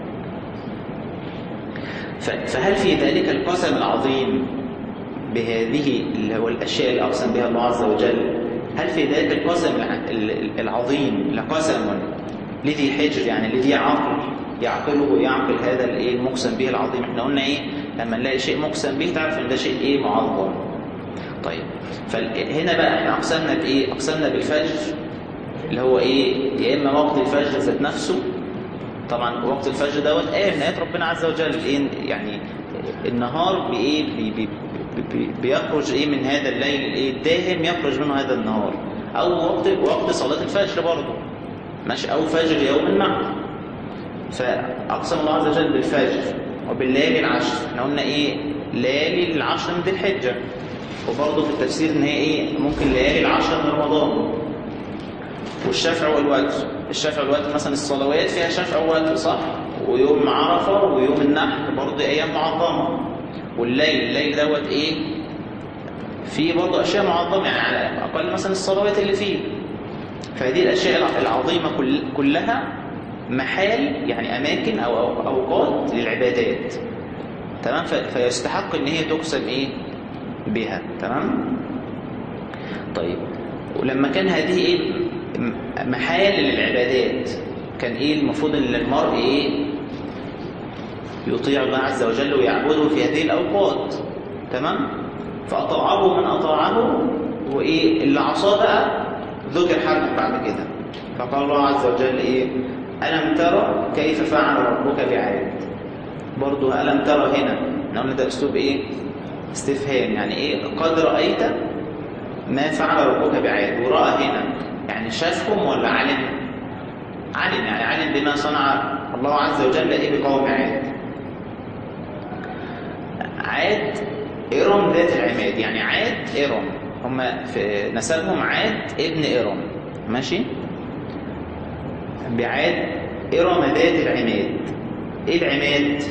فهل في ذلك القسم العظيم بهذه اللي هو الأشياء اللي أقسم بها الله عز وجل هل في ذلك القسم العظيم لقسم لذي حجر يعني لذي عقل يعقله ويعقل هذا الايه المقسم به العظيم احنا قلنا ايه لما نلاقي شيء مقسم به تعرف ان ده شيء ايه معظم طيب فهنا بقى احنا اقسمنا بايه اقسمنا بالفجر اللي هو ايه يا اما وقت الفجر ذات نفسه طبعا وقت الفجر دوت آية من آيات ربنا عز وجل إيه يعني النهار بإيه بي بي بي بيخرج إيه من هذا الليل الإيه الداهم يخرج منه هذا النهار أو وقت وقت صلاة الفجر برضه ماشي أو فجر يوم النحر فأقسم الله عز وجل بالفجر وبالليالي العشر احنا قلنا إيه ليالي العشر من ذي الحجة وبرضه في التفسير إن هي إيه ممكن ليالي العشر من رمضان والشفع والوتر الشفع والوتر مثلا الصلوات فيها شفع ووتر صح ويوم عرفة ويوم النحر برضه أيام معظمة والليل الليل دوت إيه في برضه أشياء معظمة يعني على أقل مثلا الصلوات اللي فيه فهذه الأشياء العظيمة كل كلها محال يعني أماكن أو أوقات للعبادات تمام فيستحق إن هي تقسم إيه بها تمام طيب ولما كان هذه إيه محال للعبادات كان ايه المفروض ان المرء ايه يطيع الله عز وجل ويعبده في هذه الاوقات تمام فاطاعه من اطاعه وايه اللي عصاه بقى ذكر حرب بعد كده فقال الله عز وجل ايه الم ترى كيف فعل ربك بعاد برضه الم ترى هنا نقول ده اسلوب ايه استفهام يعني ايه قد رايت ما فعل ربك بعاد وراى هنا يعني شافهم ولا علم علم يعني علم بما صنع الله عز وجل ايه بقوم عاد عاد إرم ذات العماد يعني عاد إرم هم في نسبهم عاد ابن إرم ماشي بعاد إرم ذات العماد إيه العماد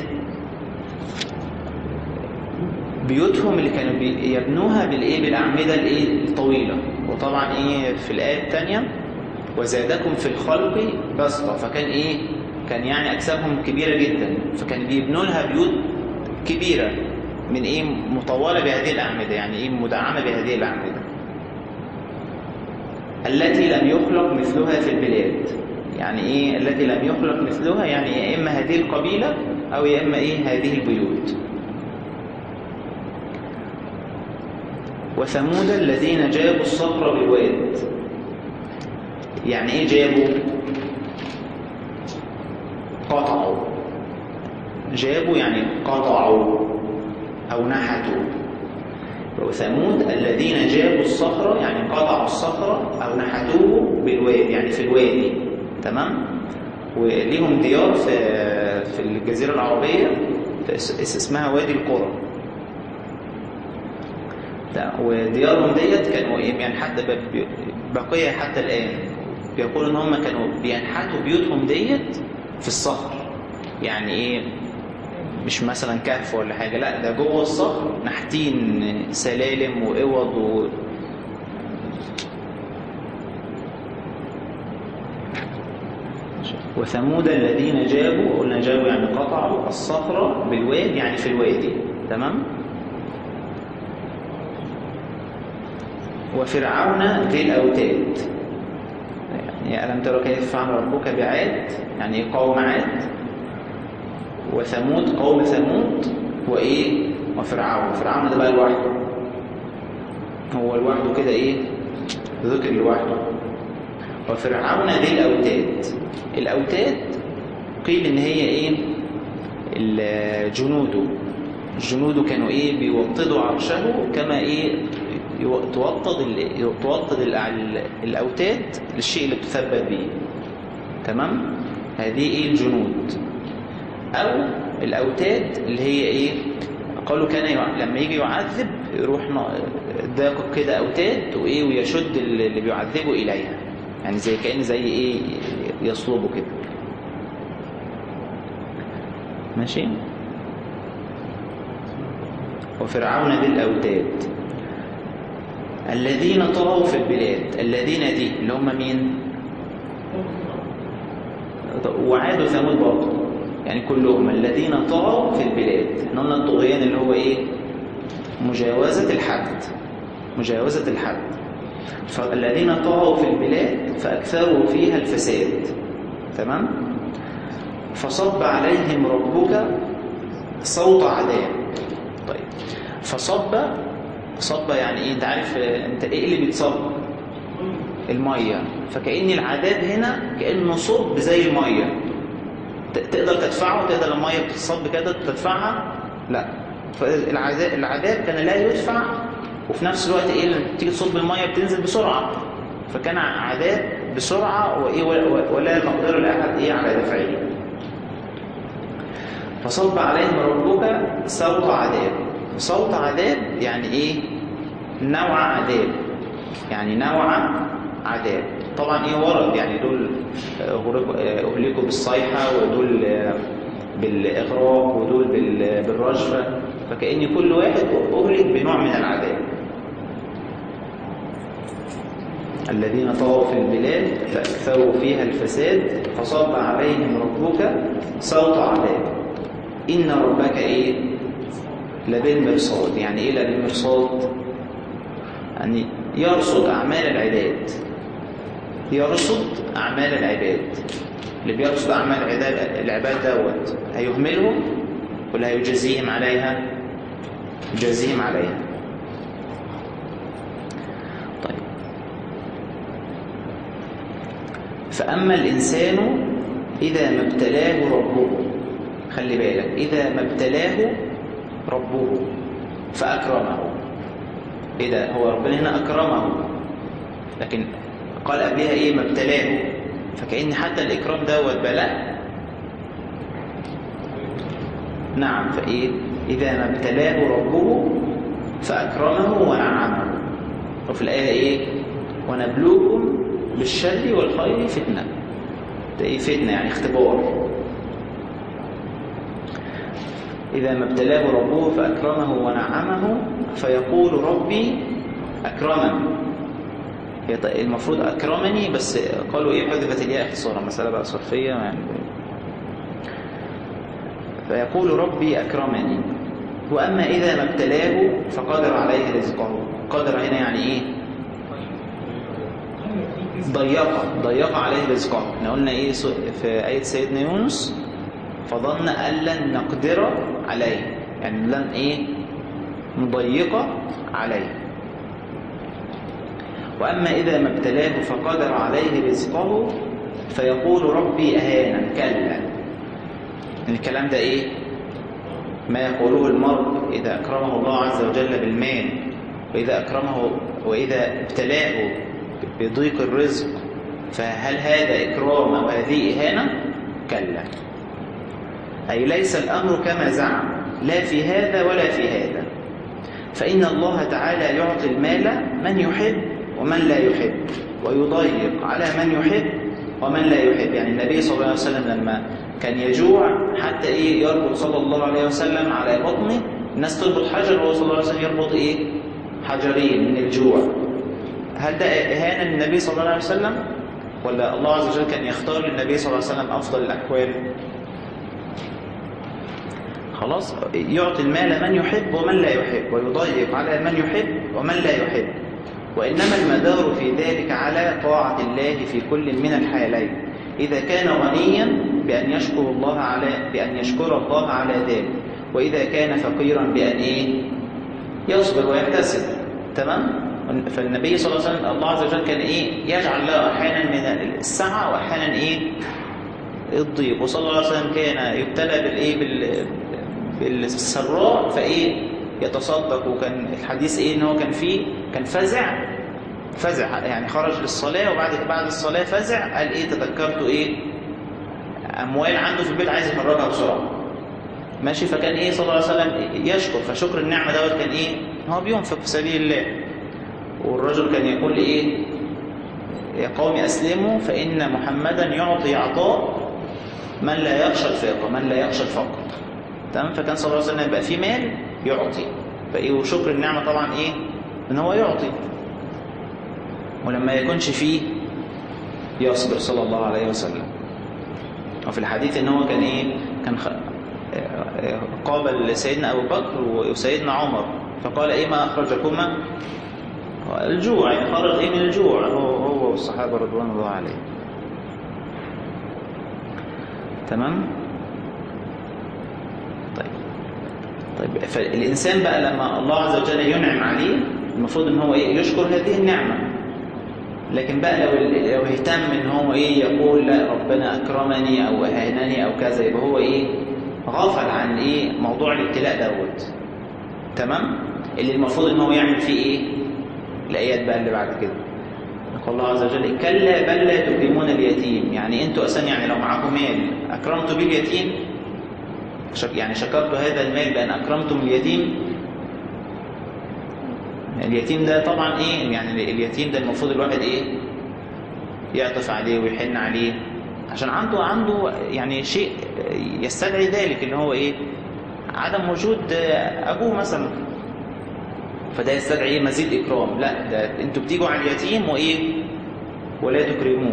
بيوتهم اللي كانوا يبنوها بالايه بالاعمده الايه الطويله وطبعا ايه في الايه الثانيه وزادكم في الخلق بسطه فكان ايه كان يعني اجسامهم كبيره جدا فكان بيبنوا لها بيوت كبيره من ايه مطوله بهذه الاعمده يعني ايه مدعمه بهذه الاعمده التي لم يخلق مثلها في البلاد يعني ايه التي لم يخلق مثلها يعني يا اما هذه القبيله او يا اما ايه هذه البيوت وثمود الذين جابوا الصخر بالواد يعني ايه جابوا قطعوا جابوا يعني قطعوا أو نحتوا وثمود الذين جابوا الصخرة يعني قطعوا الصخرة أو نحتوه بالوادي يعني في الوادي تمام وليهم ديار في في الجزيرة العربية في اس- اسمها وادي القرى ده- وديارهم ديت كانوا ايه بينحت ب- ب- بقية حتى الآن بيقولوا ان هم كانوا بينحتوا بيوتهم ديت في الصخر يعني ايه مش مثلا كهف ولا حاجة لا ده جوه الصخر نحتين سلالم وأوض و... وثمود الذين جابوا قلنا جابوا يعني قطعوا الصخرة بالواد يعني في الوادي تمام وفرعون ذي الأوتاد يعني ألم ترى كيف فعل ربك بعاد يعني قوم عاد وثمود قوم ثمود وإيه وفرعون فرعون ده بقى لوحده هو لوحده كده إيه ذكر لوحده وفرعون ذي الأوتاد الأوتاد قيل إن هي إيه ال- جنوده جنوده كانوا إيه بيوطدوا عرشه كما إيه يو- توطد ال- توطد ال- ال- الأوتاد للشيء اللي بتثبت به تمام هذه إيه الجنود أو الأوتاد اللي هي إيه قالوا كان يع- لما يجي يعذب يروح نا- داقق كده أوتاد وإيه ويشد اللي بيعذبه إليها يعني زي كأن زي إيه يصلبه كده ماشي وفرعون ذي الأوتاد الذين طغوا في البلاد الذين دي اللي هم مين وعاد وثمود برضه يعني كلهم الذين طغوا في البلاد احنا قلنا الطغيان اللي هو ايه مجاوزة الحد مجاوزة الحد فالذين طغوا في البلاد فأكثروا فيها الفساد تمام فصب عليهم ربك صوت عذاب طيب فصب صب يعني ايه انت عارف آه، انت ايه اللي بيتصب الميه فكأن العذاب هنا كأنه صب زي الميه ت- تقدر تدفعه تقدر الميه بتتصب كده تدفعها لا فالعذاب العذاب كان لا يدفع وفي نفس الوقت ايه لما تيجي تصب الميه بتنزل بسرعه فكان عذاب بسرعه وايه ولا- ولا مقدره لاحد ايه على دفعه فصب عليهم ربك صوت عذاب صوت عذاب يعني ايه نوع عذاب يعني نوع عذاب طبعا ايه ورد يعني دول آه، غرق- آه، اهلكوا بالصيحه ودول آه، بالاغراق ودول بال- بالرجفه فكأن كل واحد اهلك بنوع من العذاب الذين طغوا في البلاد فأكثروا فيها الفساد فصب عليهم ربك صوت عذاب إن ربك إيه لبالمرصاد يعني إيه لبالمرصاد يعني يرصد أعمال العباد يرصد أعمال العباد اللي بيرصد أعمال العباد العباد دوت هيهملهم ولا هيجازيهم عليها يجازيهم عليها طيب فأما الإنسان إذا ما ابتلاه ربه خلي بالك إذا ما ابتلاه ربه فأكرمه إيه ده هو ربنا هنا أكرمه لكن قال قبلها إيه ما ابتلاه فكأن حتى الإكرام دوت بلاء نعم فإيه إذا ما ابتلاه ربه فأكرمه ونعمه وفي الآية إيه ونبلوكم بالشر والخير فتنة ده إيه فتنة يعني اختبار إذا ما ابتلاه ربه فأكرمه ونعمه فيقول ربي أكرمني هي ط- المفروض أكرمني بس قالوا إيه حذفت الياء اختصارا مسألة بقى صرفية يعني فيقول ربي أكرمني وأما إذا ما ابتلاه فقدر عليه رزقه قدر هنا يعني إيه ضيق ضيق عليه رزقه احنا قلنا ايه سو- في آية سيدنا يونس فظن أن لن نقدر عليه يعني لن ايه نضيق عليه وأما إذا ما ابتلاه فقدر عليه رزقه فيقول ربي أهانا كلا الكلام ده ايه ما يقوله المرء اذا اكرمه الله عز وجل بالمال واذا اكرمه واذا ابتلاه بضيق الرزق فهل هذا اكرام او هذه اهانه كلا اي ليس الامر كما زعم لا في هذا ولا في هذا فان الله تعالى يعطي المال من يحب ومن لا يحب ويضيق على من يحب ومن لا يحب يعني النبي صلى الله عليه وسلم لما كان يجوع حتى ايه يربط صلى الله عليه وسلم على بطنه الناس تربط حجر وهو صلى الله عليه وسلم يربط ايه حجرين من الجوع هل ده اهانه للنبي صلى الله عليه وسلم ولا الله عز وجل كان يختار للنبي صلى الله عليه وسلم افضل الاحوال خلاص يعطي المال من يحب ومن لا يحب ويضيق على من يحب ومن لا يحب وإنما المدار في ذلك على طاعة الله في كل من الحالين إذا كان غنيا بأن يشكر الله على بأن يشكر الله على ذلك وإذا كان فقيرا بأن إيه يصبر ويحتسب تمام فالنبي صلى الله عليه وسلم الله عز وجل كان إيه يجعل له أحيانا من السعة وأحيانا إيه الضيق وصلى الله عليه وسلم كان يبتلى بالإيه بال بالسراء فإيه يتصدق وكان الحديث ايه ان هو كان فيه كان فزع فزع يعني خرج للصلاة وبعد بعد الصلاة فزع قال ايه تذكرته ايه اموال عنده في البيت عايز يخرجها بسرعة ماشي فكان ايه صلى الله عليه وسلم يشكر فشكر النعمة دوت كان ايه هو بينفق في سبيل الله والرجل كان يقول ايه يا قوم اسلموا فان محمدا يعطي عطاء من لا يخشى الفاقة من لا يخشى الفقر تمام فكان صلى الله عليه وسلم يبقى في مال يعطي فايه وشكر النعمه طبعا ايه ان هو يعطي ولما يكونش فيه يصبر صلى الله عليه وسلم وفي الحديث ان هو كان ايه كان خ... قابل سيدنا ابو بكر وسيدنا عمر فقال ايه ما اخرجكما الجوع يعني خرج ايه من الجوع هو هو والصحابه رضوان الله عليهم تمام طيب طيب فالإنسان بقى لما الله عز وجل ينعم عليه المفروض ان هو ايه يشكر هذه النعمة لكن بقى لو لو اهتم ان هو ايه يقول لا ربنا اكرمني او اهانني او كذا يبقى هو ايه غافل عن ايه موضوع الابتلاء دوت تمام اللي المفروض ان هو يعمل فيه ايه الايات بقى اللي بعد كده يقول الله عز وجل كلا بل لا تكرمون اليتيم يعني انتوا اصلا يعني لو معاكم مال اكرمتوا بيه اليتيم يعني شكرت هذا المال بأن أكرمتم اليتيم اليتيم ده طبعا إيه يعني اليتيم ده المفروض الواحد إيه يعطف عليه ويحن عليه عشان عنده عنده يعني شيء يستدعي ذلك ان هو ايه عدم وجود ابوه مثلا فده يستدعي ايه مزيد اكرام لا ده انتوا بتيجوا على اليتيم وايه ولا تكرموه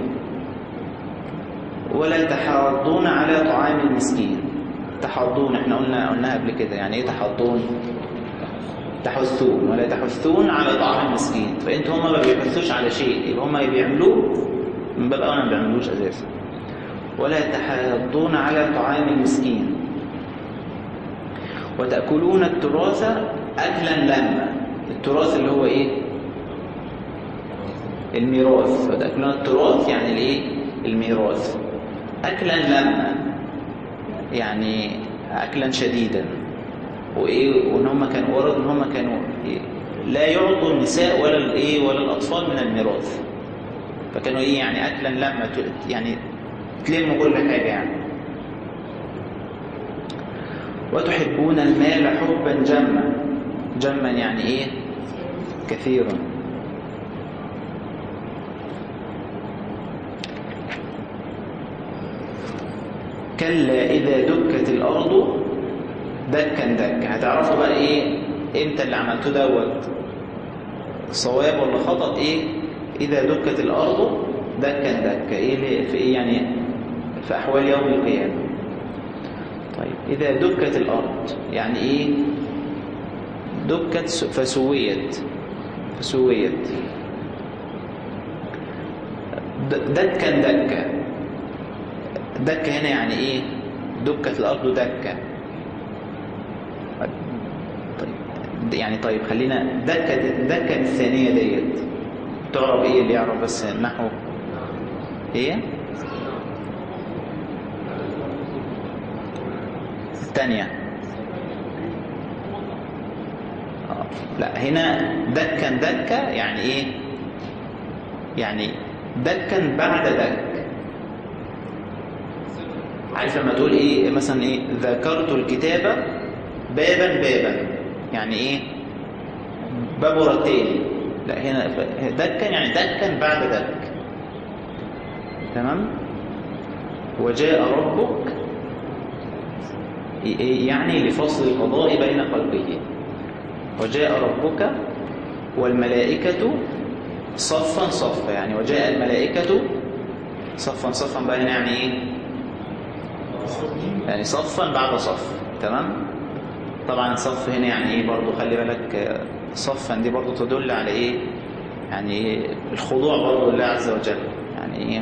ولا تحاضون على طعام المسكين تحضون احنا قلنا قلناها قبل كده يعني ايه تحضون تحثون ولا تحثون على طعام المسكين فانتوا هم ما بيحثوش على شيء يبقى هم بيعملوه من باب انا ما بيعملوش اساسا ولا تحاضون على طعام المسكين وتاكلون التراث اكلا لما التراث اللي هو ايه الميراث وتاكلون التراث يعني الايه الميراث اكلا لما يعني اكلا شديدا وايه وان هم كانوا ورد ان هم كانوا إيه لا يعطوا النساء ولا الايه ولا الاطفال من الميراث فكانوا ايه يعني اكلا لما يعني تلموا كل حاجه يعني وتحبون المال حبا جما جما يعني ايه كثيرا كلا إذا دكت الأرض دكا دكا هتعرفوا بقى إيه إمتى اللي عملته دوت صواب ولا خطأ إيه إذا دكت الأرض دكا دكا إيه في إيه يعني في أحوال يوم القيامة طيب إذا دكت الأرض يعني إيه دكت فسويت فسويت دكا دكا دكة هنا يعني ايه دكت الارض دكة طيب يعني طيب خلينا دكة دكة الثانية ديت تعرف ايه اللي يعرف بس النحو ايه الثانية آه. لا هنا دكا دكا يعني ايه يعني دكا بعد دك عارف لما تقول ايه مثلا ايه ذكرت الكتابة بابا بابا يعني ايه باب ورا التاني لا هنا دكا يعني دكا بعد دك تمام وجاء ربك يعني لفصل القضاء بين خلقه وجاء ربك والملائكة صفا صفا يعني وجاء الملائكة صفا صفا بقى هنا يعني ايه يعني صفا بعد صف تمام طبعا صف هنا يعني ايه برضو خلي بالك صفا دي برضو تدل على ايه يعني الخضوع برضو لله عز وجل يعني ايه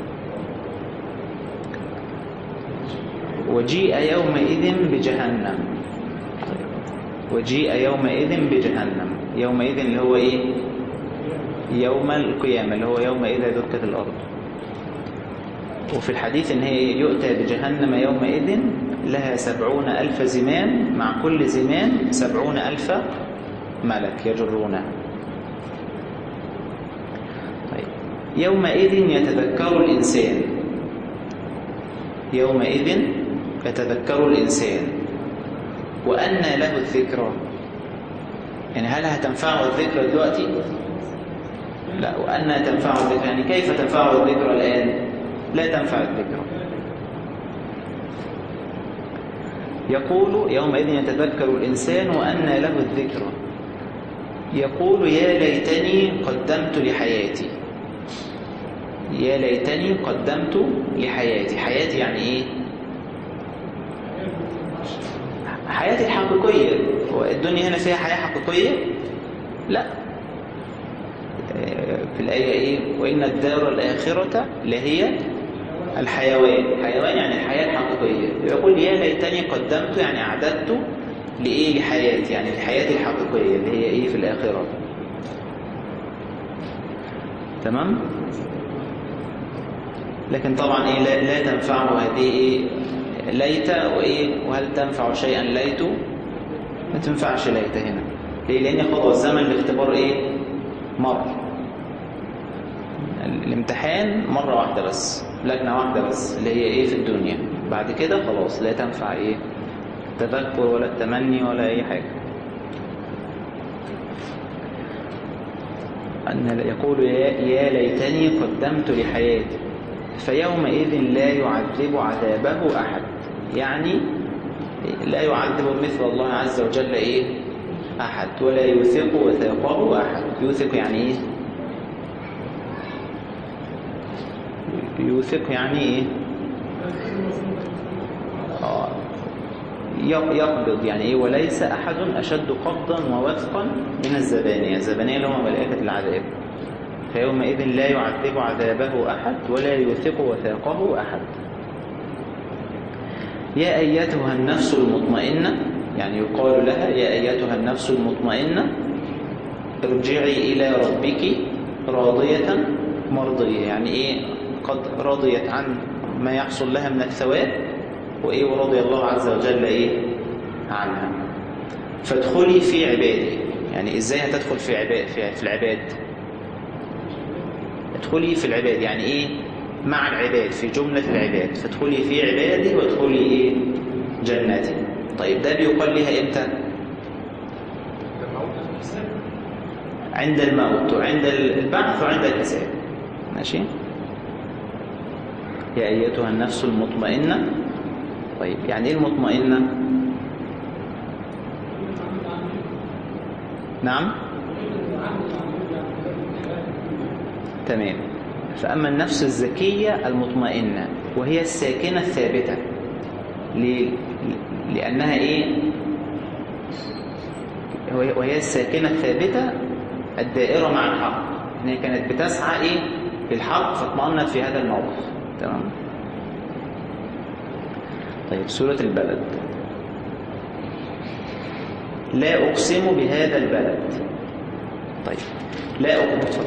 وجيء يومئذ بجهنم وجيء يومئذ بجهنم يومئذ اللي هو ايه يوم القيامة اللي هو يومئذ دكت الأرض وفي الحديث ان هي يؤتى بجهنم يومئذ لها سبعون ألف زمام مع كل زمام سبعون ألف ملك يجرونها طيب يومئذ يتذكر الإنسان يومئذ يتذكر الإنسان وأنى له الذكرى يعني هل هتنفعه الذكرى دلوقتي لا وأنى تنفعه الذكرى يعني كيف تنفعه الذكرى الآن لا تنفع الذكرى يقول يومئذ يتذكر الإنسان وأنى له الذكرى يقول يا ليتني قدمت لحياتي يا ليتني قدمت لحياتي حياتي يعني ايه حياتي الحقيقية هو الدنيا هنا فيها حياة حقيقية لا في الآية ايه وإن الدار الآخرة لهي الحيوان حيوان يعني الحياة الحقيقية يقول يا ليتني قدمت يعني أعددت لإيه لحياتي يعني لحياتي الحقيقية اللي هي إيه في الآخرة تمام لكن طبعا إيه لا, لا تنفعه هذه إيه ليت وإيه وهل تنفع شيئا ليت ما تنفعش ليت هنا ليه لأن خطوة الزمن الاختبار إيه مر الامتحان مرة واحدة بس لجنة واحدة بس اللي هي ايه في الدنيا بعد كده خلاص لا تنفع ايه تذكر ولا التمني ولا اي حاجة أن يقول يا ليتني قدمت لحياتي فيومئذ لا يعذب عذابه أحد يعني لا يعذب مثل الله عز وجل إيه أحد ولا يوثق وثاقه أحد يوثق يعني إيه يوثق يعني ايه آه يقبض يعني ايه وليس احد اشد قبضا ووثقا من الزبانية الزبانية اللي هم ملائكة العذاب فيومئذ لا يعذب عذابه احد ولا يوثق وثاقه احد يا ايتها النفس المطمئنة يعني يقال لها يا ايتها النفس المطمئنة ارجعي الى ربك راضية مرضية يعني ايه قد رضيت عن ما يحصل لها من الثواب وإيه ورضي الله عز وجل إيه عنها فادخلي في عبادي يعني إزاي هتدخل في عباد في, في العباد ادخلي في العباد يعني إيه مع العباد في جملة العباد فادخلي في عبادي وادخلي إيه جنتي طيب ده بيقال لها إمتى عند الموت وعند البعث وعند الحساب ماشي يا أيتها النفس المطمئنة طيب يعني إيه المطمئنة نعم تمام فأما النفس الزكية المطمئنة وهي الساكنة الثابتة ليه؟ لأنها إيه وهي الساكنة الثابتة الدائرة مع الحق إن هي كانت بتسعى إيه للحق فاطمأنت في هذا الموقف تمام طيب سورة البلد لا أقسم بهذا البلد طيب لا أقسم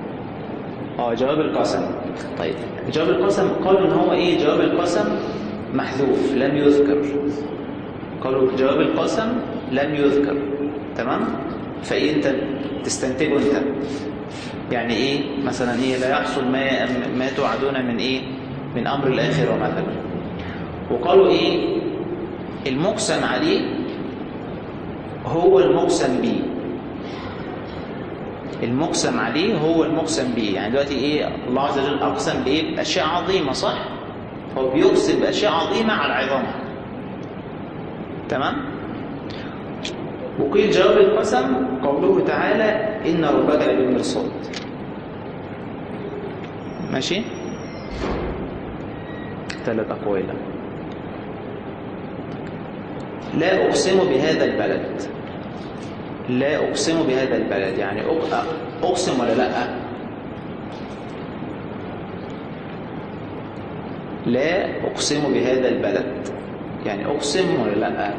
اه جواب القسم طيب جواب القسم قالوا ان هو ايه جواب القسم محذوف لم يذكر قالوا جواب القسم لم يذكر تمام فايه انت تستنتجه انت يعني ايه مثلا ايه لا يحصل ما ما توعدون من ايه من امر الاخره مثلا وقالوا ايه المقسم عليه هو المقسم به المقسم عليه هو المقسم به يعني دلوقتي ايه الله عز وجل اقسم بايه باشياء عظيمه صح هو بيقسم باشياء عظيمه على عظامها تمام وقيل جواب القسم قوله تعالى ان ربك لبالمرصاد ماشي ثلاث اقوال لا اقسم بهذا البلد لا أقسم بهذا البلد يعني أقسم ولا لا لا أقسم بهذا البلد يعني أقسم ولا لا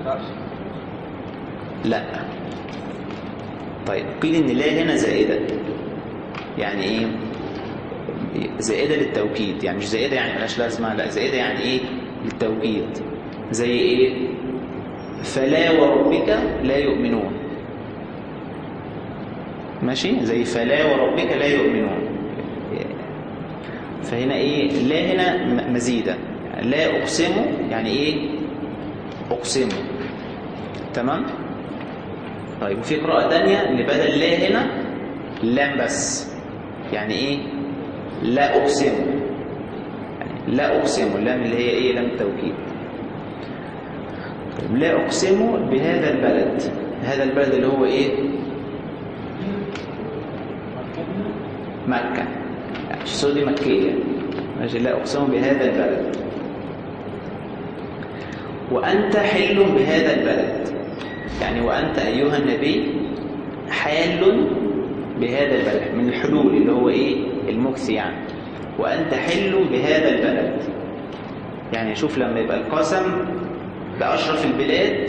لا طيب قيل إن لا هنا زائدة يعني إيه زائدة للتوكيد يعني مش زائدة يعني ملاش لازمة لا زائدة يعني إيه للتوكيد زي إيه فلا وربك لا يؤمنون ماشي زي فلا وربك لا يؤمنون فهنا ايه لا هنا مزيدة لا اقسم يعني ايه اقسم تمام طيب وفي قراءة تانية اللي بدل لا هنا لام بس يعني ايه لا اقسم يعني لا اقسم اللام اللي هي ايه لام التوكيد طيب لا اقسم بهذا البلد هذا البلد اللي هو ايه مكة السورة دي مكية ماشي لا أقسم بهذا البلد وأنت حل بهذا البلد يعني وأنت أيها النبي حال بهذا البلد من الحلول اللي هو إيه المكث يعني وأنت حل بهذا البلد يعني شوف لما يبقى القسم بأشرف البلاد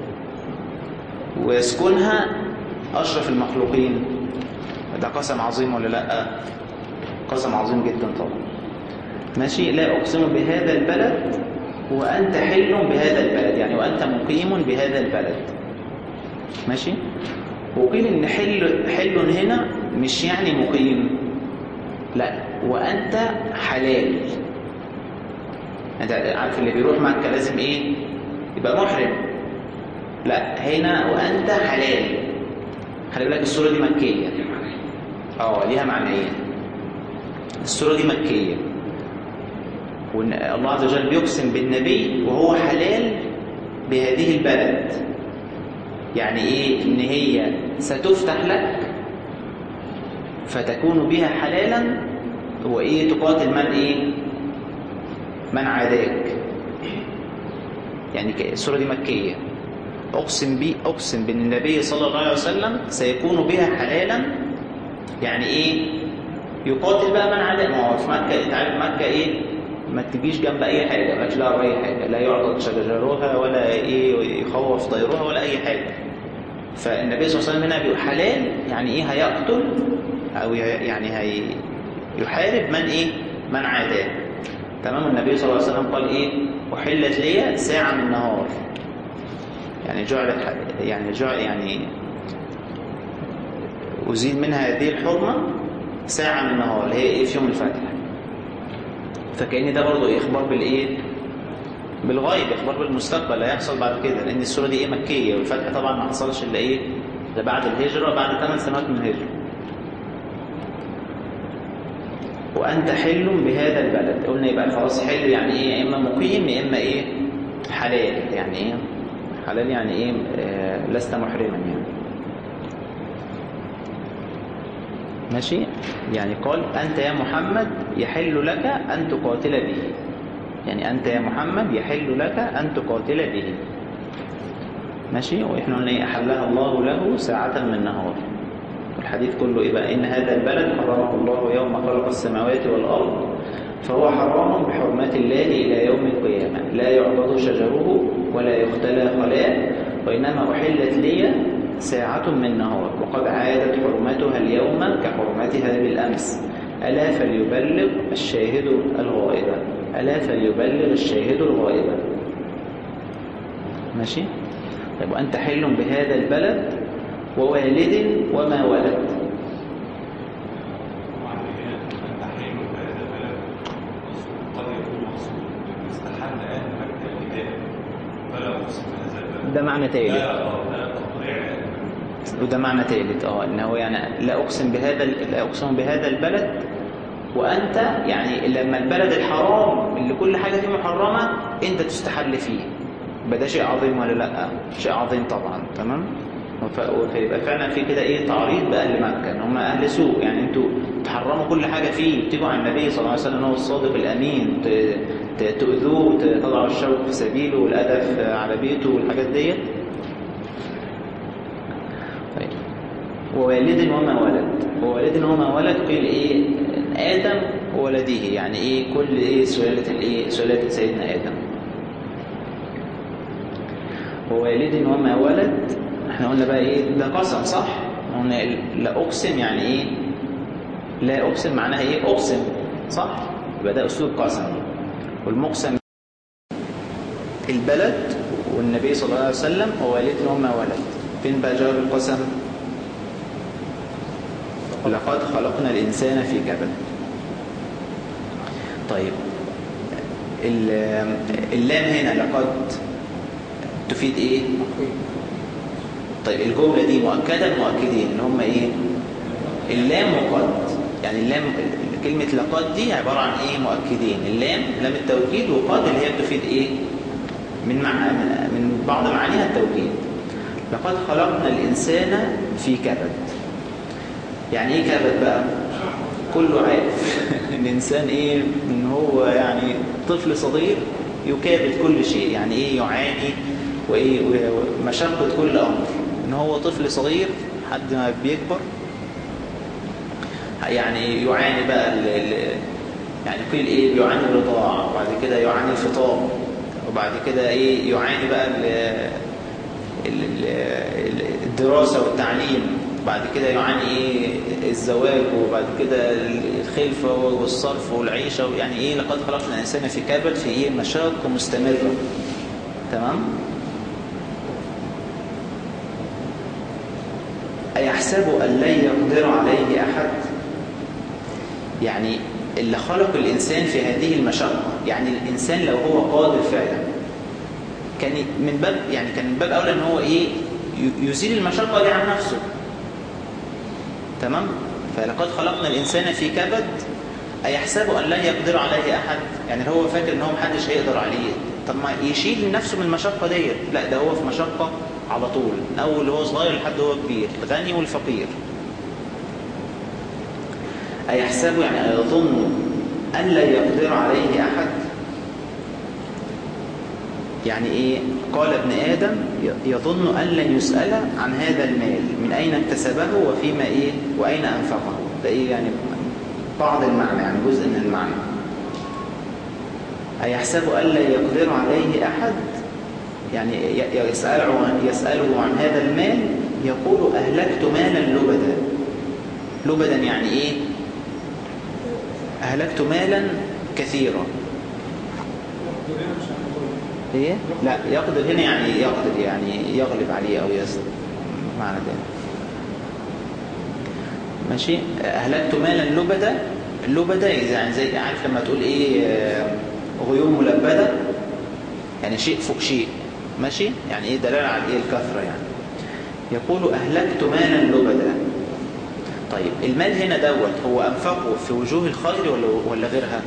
ويسكنها أشرف المخلوقين ده قسم عظيم ولا لا قسم عظيم جدا طبعا ماشي لا أقسم بهذا البلد وأنت حل بهذا البلد يعني وأنت مقيم بهذا البلد ماشي وقيل إن حل, حل هنا مش يعني مقيم لا وأنت حلال أنت عارف اللي بيروح مكة لازم إيه يبقى محرم لا هنا وأنت حلال خلي بالك السورة دي مكية اه ليها معنيين السورة دي مكية وان الله عز وجل بيقسم بالنبي وهو حلال بهذه البلد يعني ايه ان هي ستفتح لك فتكون بها حلالا وايه تقاتل من ايه من عاداك يعني السورة دي مكية أقسم بي أقسم بأن النبي صلى الله عليه وسلم سيكون بها حلالا يعني إيه يقاتل بقى من عداء ما هو في مكة أنت عارف مكة إيه ما تجيش جنب أي حاجة ما دعوه بأي حاجة لا يعضد شجرها ولا إيه يخوف طيرها ولا أي حاجة فالنبي صلى الله عليه وسلم هنا بيقول حلال يعني إيه هيقتل أو يعني هي يحارب من إيه من عاداه تمام النبي صلى الله عليه وسلم قال إيه أحلت لي ساعة من نهار يعني جعلت يعني جعل يعني أزيل منها هذه الحرمة ساعة من النهار اللي هي إيه في يوم الفتح فكأن ده برضه إخبار بالإيه بالغيب إخبار بالمستقبل لا يحصل بعد كده لأن السورة دي إيه مكية والفتح طبعا ما حصلش إلا إيه ده بعد الهجرة بعد 8 سنوات من الهجرة وأنت حل بهذا البلد قلنا يبقى خلاص حل يعني إيه يا إما مقيم يا إما إيه حلال يعني إيه حلال يعني إيه آه لست محرما يعني ماشي يعني قال أنت يا محمد يحل لك أن تقاتل به يعني أنت يا محمد يحل لك أن تقاتل به ماشي وإحنا قلنا أحلها الله له ساعة من نهار الحديث كله إيه بقى إن هذا البلد حرمه الله يوم خلق السماوات والأرض فهو حرام بحرمات الله إلى يوم القيامة لا يعضد شجره ولا يختلى خلاه وإنما أحلت لي ساعة من نهار وقد عادت حرمتها اليوم كحرمتها بالأمس ألا فليبلغ الشاهد الغائب ألا فليبلغ الشاهد الغائب ماشي طيب وأنت حل بهذا البلد ووالد وما ولد طبعا هي التحريم بهذا البلد قد يكون مقصود استحل اهل مكه الكتاب فلا اقسم بهذا البلد ده معنى تالت لا اه لا تقريع وده معنى ثالث اه ان هو يعني لا اقسم بهذا لا اقسم بهذا البلد وانت يعني لما البلد الحرام اللي كل حاجه فيه محرمه انت تستحل فيه يبقى ده شيء عظيم ولا لا شيء عظيم طبعا تمام وف- فيبقى فعلا في كده ايه تعريض بقى لمكه ان هم اهل سوء يعني انتوا تحرموا كل حاجه فيه تيجوا على النبي صلى الله عليه وسلم هو الصادق الامين ت- ت- تؤذوه ت- تضعوا الشوك في سبيله والادف على بيته والحاجات ديت طيب ووالد وما ولد ووالد وما ولد قيل ايه ادم وولده يعني ايه كل ايه سلاله الايه سلاله سيدنا ادم ووالد وما ولد احنا قلنا بقى ايه ده قسم صح قلنا لا اقسم يعني ايه لا اقسم معناها ايه اقسم صح يبقى ده اسلوب قسم والمقسم البلد والنبي صلى الله عليه وسلم ووالد وما ولد فين بقى جواب القسم لقد خلقنا الإنسان في كبد طيب ال- اللام هنا لقد تفيد ايه طيب الجملة دي مؤكدة مؤكدين اللي هم ايه اللام وقد يعني اللام كلمة لقد دي عبارة عن ايه مؤكدين اللام لام التوكيد وقد اللي هي بتفيد ايه من مع... من بعض معانيها التوكيد لقد خلقنا الإنسان في كبد يعني ايه كبد بقى كله عارف الإنسان ايه ان هو يعني طفل صغير يكابد كل شيء يعني ايه يعاني وايه ومشقة كل أمر ان هو طفل صغير حد ما بيكبر يعني يعاني بقى ال ال يعني قيل ايه بيعاني الرضاعة وبعد كده يعاني الفطام وبعد كده ايه يعاني بقى ال ال ال الدراسة والتعليم بعد كده يعاني ايه الزواج وبعد كده الخلفة والصرف والعيشة يعني ايه لقد خلقنا الانسان في كبد في ايه مشاق مستمرة تمام أيحسب أن لن يقدر عليه أحد يعني اللي خلق الإنسان في هذه المشقة يعني الإنسان لو هو قادر فعلا كان من باب يعني كان من باب أولى أن هو إيه يزيل المشقة دي عن نفسه تمام فلقد خلقنا الإنسان في كبد أيحسب أن لن يقدر عليه أحد يعني هو فاكر أن هو محدش هيقدر عليه طب ما يشيل نفسه من المشقة ديت لا ده هو في مشقة على طول من أول هو صغير لحد هو كبير الغني والفقير أيحسب يعني يظن أن لا يقدر عليه أحد يعني إيه قال ابن آدم يظن أن لن يسأل عن هذا المال من أين اكتسبه وفيما إيه وأين أنفقه ده إيه يعني بعض المعنى يعني جزء من المعنى أيحسب أن لا يقدر عليه أحد يعني يسأله, يسأله عن هذا المال يقول أهلكت مالا لبدا لبدا يعني إيه أهلكت مالا كثيرا إيه؟ لا يقدر هنا يعني يقدر يعني يغلب عليه أو يس معنى ده ماشي أهلكت مالا لبدا اللبدا يعني زي عارف لما تقول إيه غيوم ملبدة يعني شيء فوق شيء ماشي يعني إيه دلالة على إيه الكثرة يعني يقول أهلكت مالا لبدا طيب المال هنا دوت هو أنفقه في وجوه الخير ولا ولا غيرها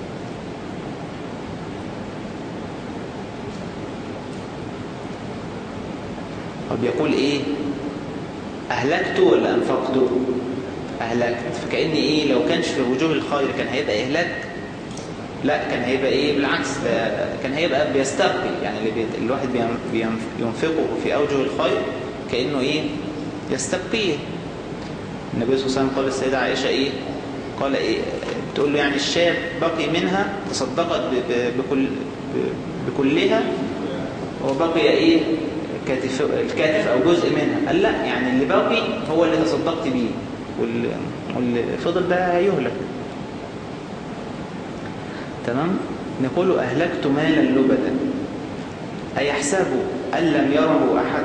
طب يقول ايه اهلكت ولا انفقت اهلكت فكأن ايه لو كانش في وجوه الخير كان هيبقى اهلاك لا كان هيبقى ايه بالعكس ده كان هيبقى بيستبقي يعني اللي بيت... الواحد بينفقه في اوجه الخير كأنه ايه يستبقيه النبي صلى الله عليه وسلم قال للسيدة عائشة ايه قال ايه بتقول له يعني الشاب بقي منها تصدقت ب... ب... بكل ب... بكلها وبقي ايه الكاتف, الكاتف او جزء منها قال لا يعني اللي باقي هو اللي تصدقت بيه واللي, واللي فضل ده هيهلك تمام نقول أهلكت مالا لبدا أيحسب أن لم يره أحد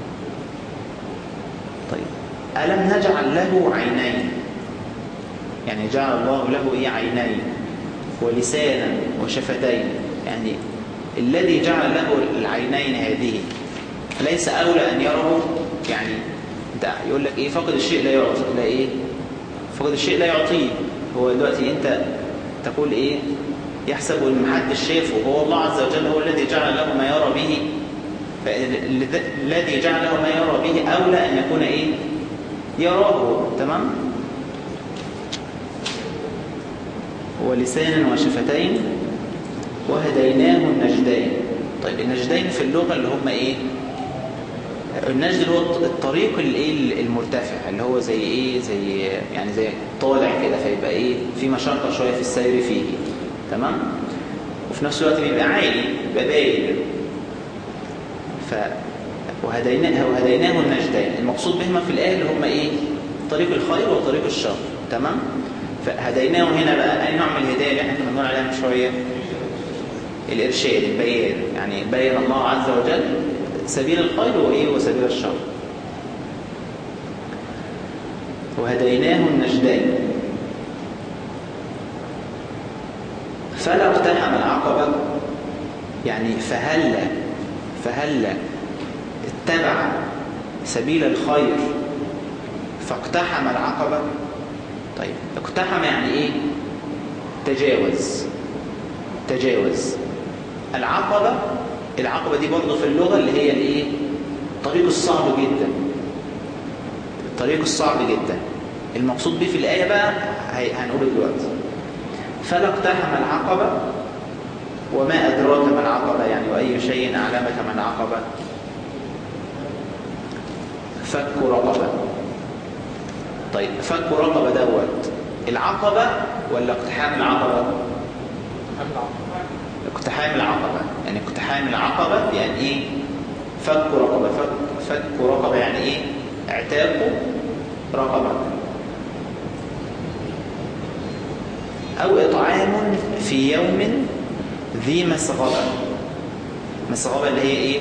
طيب ألم نجعل له عينين يعني جعل الله له إيه عينين ولسانا وشفتين يعني الذي جعل له العينين هذه ليس أولى أن يره يعني انت يقول لك إيه فقد الشيء لا يعطي لا إيه فقد الشيء لا يعطيه هو دلوقتي أنت تقول إيه يحسب ان محدش شافه هو الله عز وجل هو الذي جعل له ما يرى به الذي جعل له ما يرى به أولى أن يكون إيه يراه تمام ولسانا وشفتين وهديناه النجدين طيب النجدين في اللغة اللي هم ايه النجد اللي هو الطريق الايه المرتفع اللي هو زي ايه زي يعني زي طالع كده فيبقى ايه في مشقة شوية في السير فيه تمام وفي نفس الوقت بيبقى عالي بيبقى باين ف وهديناه وهديناه النجدين المقصود بهما في الآية اللي هم ايه طريق الخير وطريق الشر تمام فهديناه هنا بقى اي نوع من الهدايه اللي احنا كنا بنقول عليها من شويه الارشاد البيان يعني بين الله عز وجل سبيل الخير وايه وسبيل الشر وهديناه النجدين فلا اقتحم العقبه يعني فهل فهل اتبع سبيل الخير فاقتحم العقبه طيب اقتحم يعني ايه تجاوز تجاوز العقبة العقبة دي برضه في اللغة اللي هي الايه الطريق الصعب جدا الطريق الصعب جدا المقصود به في الآية بقى هنقوله دلوقتي فلا اقتحم العقبة وما أدراك ما العقبة يعني وأي شيء أعلمك ما العقبة فك رقبة طيب فك رقبة دوت العقبة ولا اقتحام العقبة اقتحام العقبة يعني اقتحام العقبة يعني ايه فك رقبة فك, فك رقبة يعني ايه اعتاق رقبة او اطعام في يوم ذي مسغبة مسغبة اللي هي ايه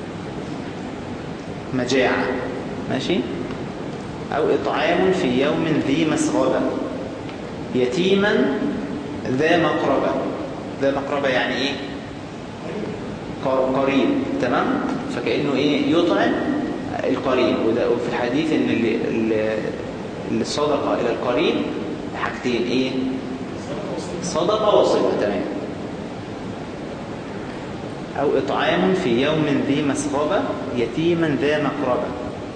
مجاعة ماشي أو إطعام في يوم ذي مسغبة يتيما ذا مقربة ذا مقربة يعني إيه قريب تمام فكأنه إيه يطعم القريب وفي الحديث إن اللي, اللي صدق إلى القريب حاجتين إيه صدقة وصلة تمام أو إطعام في يوم ذي مسغبة يتيما ذا مقربة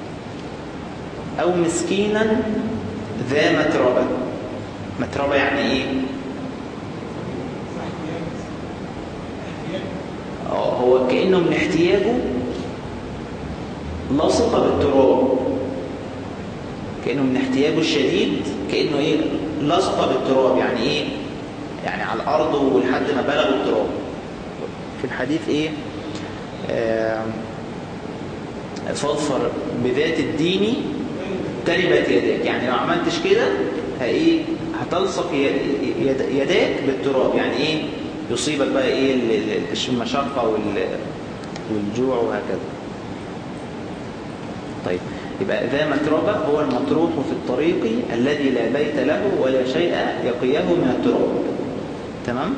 أو مسكينا ذا متربة متربة يعني إيه؟ هو كأنه من احتياجه لصق بالتراب كأنه من احتياجه الشديد كأنه إيه؟ لصق بالتراب يعني إيه؟ يعني على الأرض ولحد ما بلغ التراب في الحديث إيه؟ آه فاظفر بذات الدين تربت يداك يعني لو عملتش كده ايه هتلصق يداك بالتراب يعني ايه يصيبك بقى ايه المشقة والجوع وهكذا طيب يبقى ذا متربة هو المطروح في الطريق الذي لا بيت له ولا شيء يقيه من التراب تمام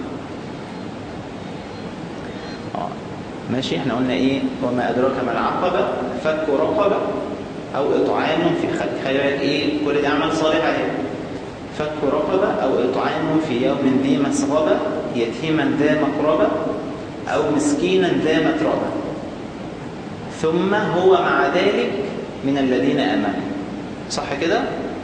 آه. ماشي احنا قلنا ايه وما ادراك ما العقبة فك رقبة او اطعام في خيرك ايه كل دي اعمال صالحه اهي فك رقبه او اطعام في يوم ذي مسغبه يتيما ذا مقربه او مسكينا ذا متربه ثم هو مع ذلك من الذين امنوا صح كده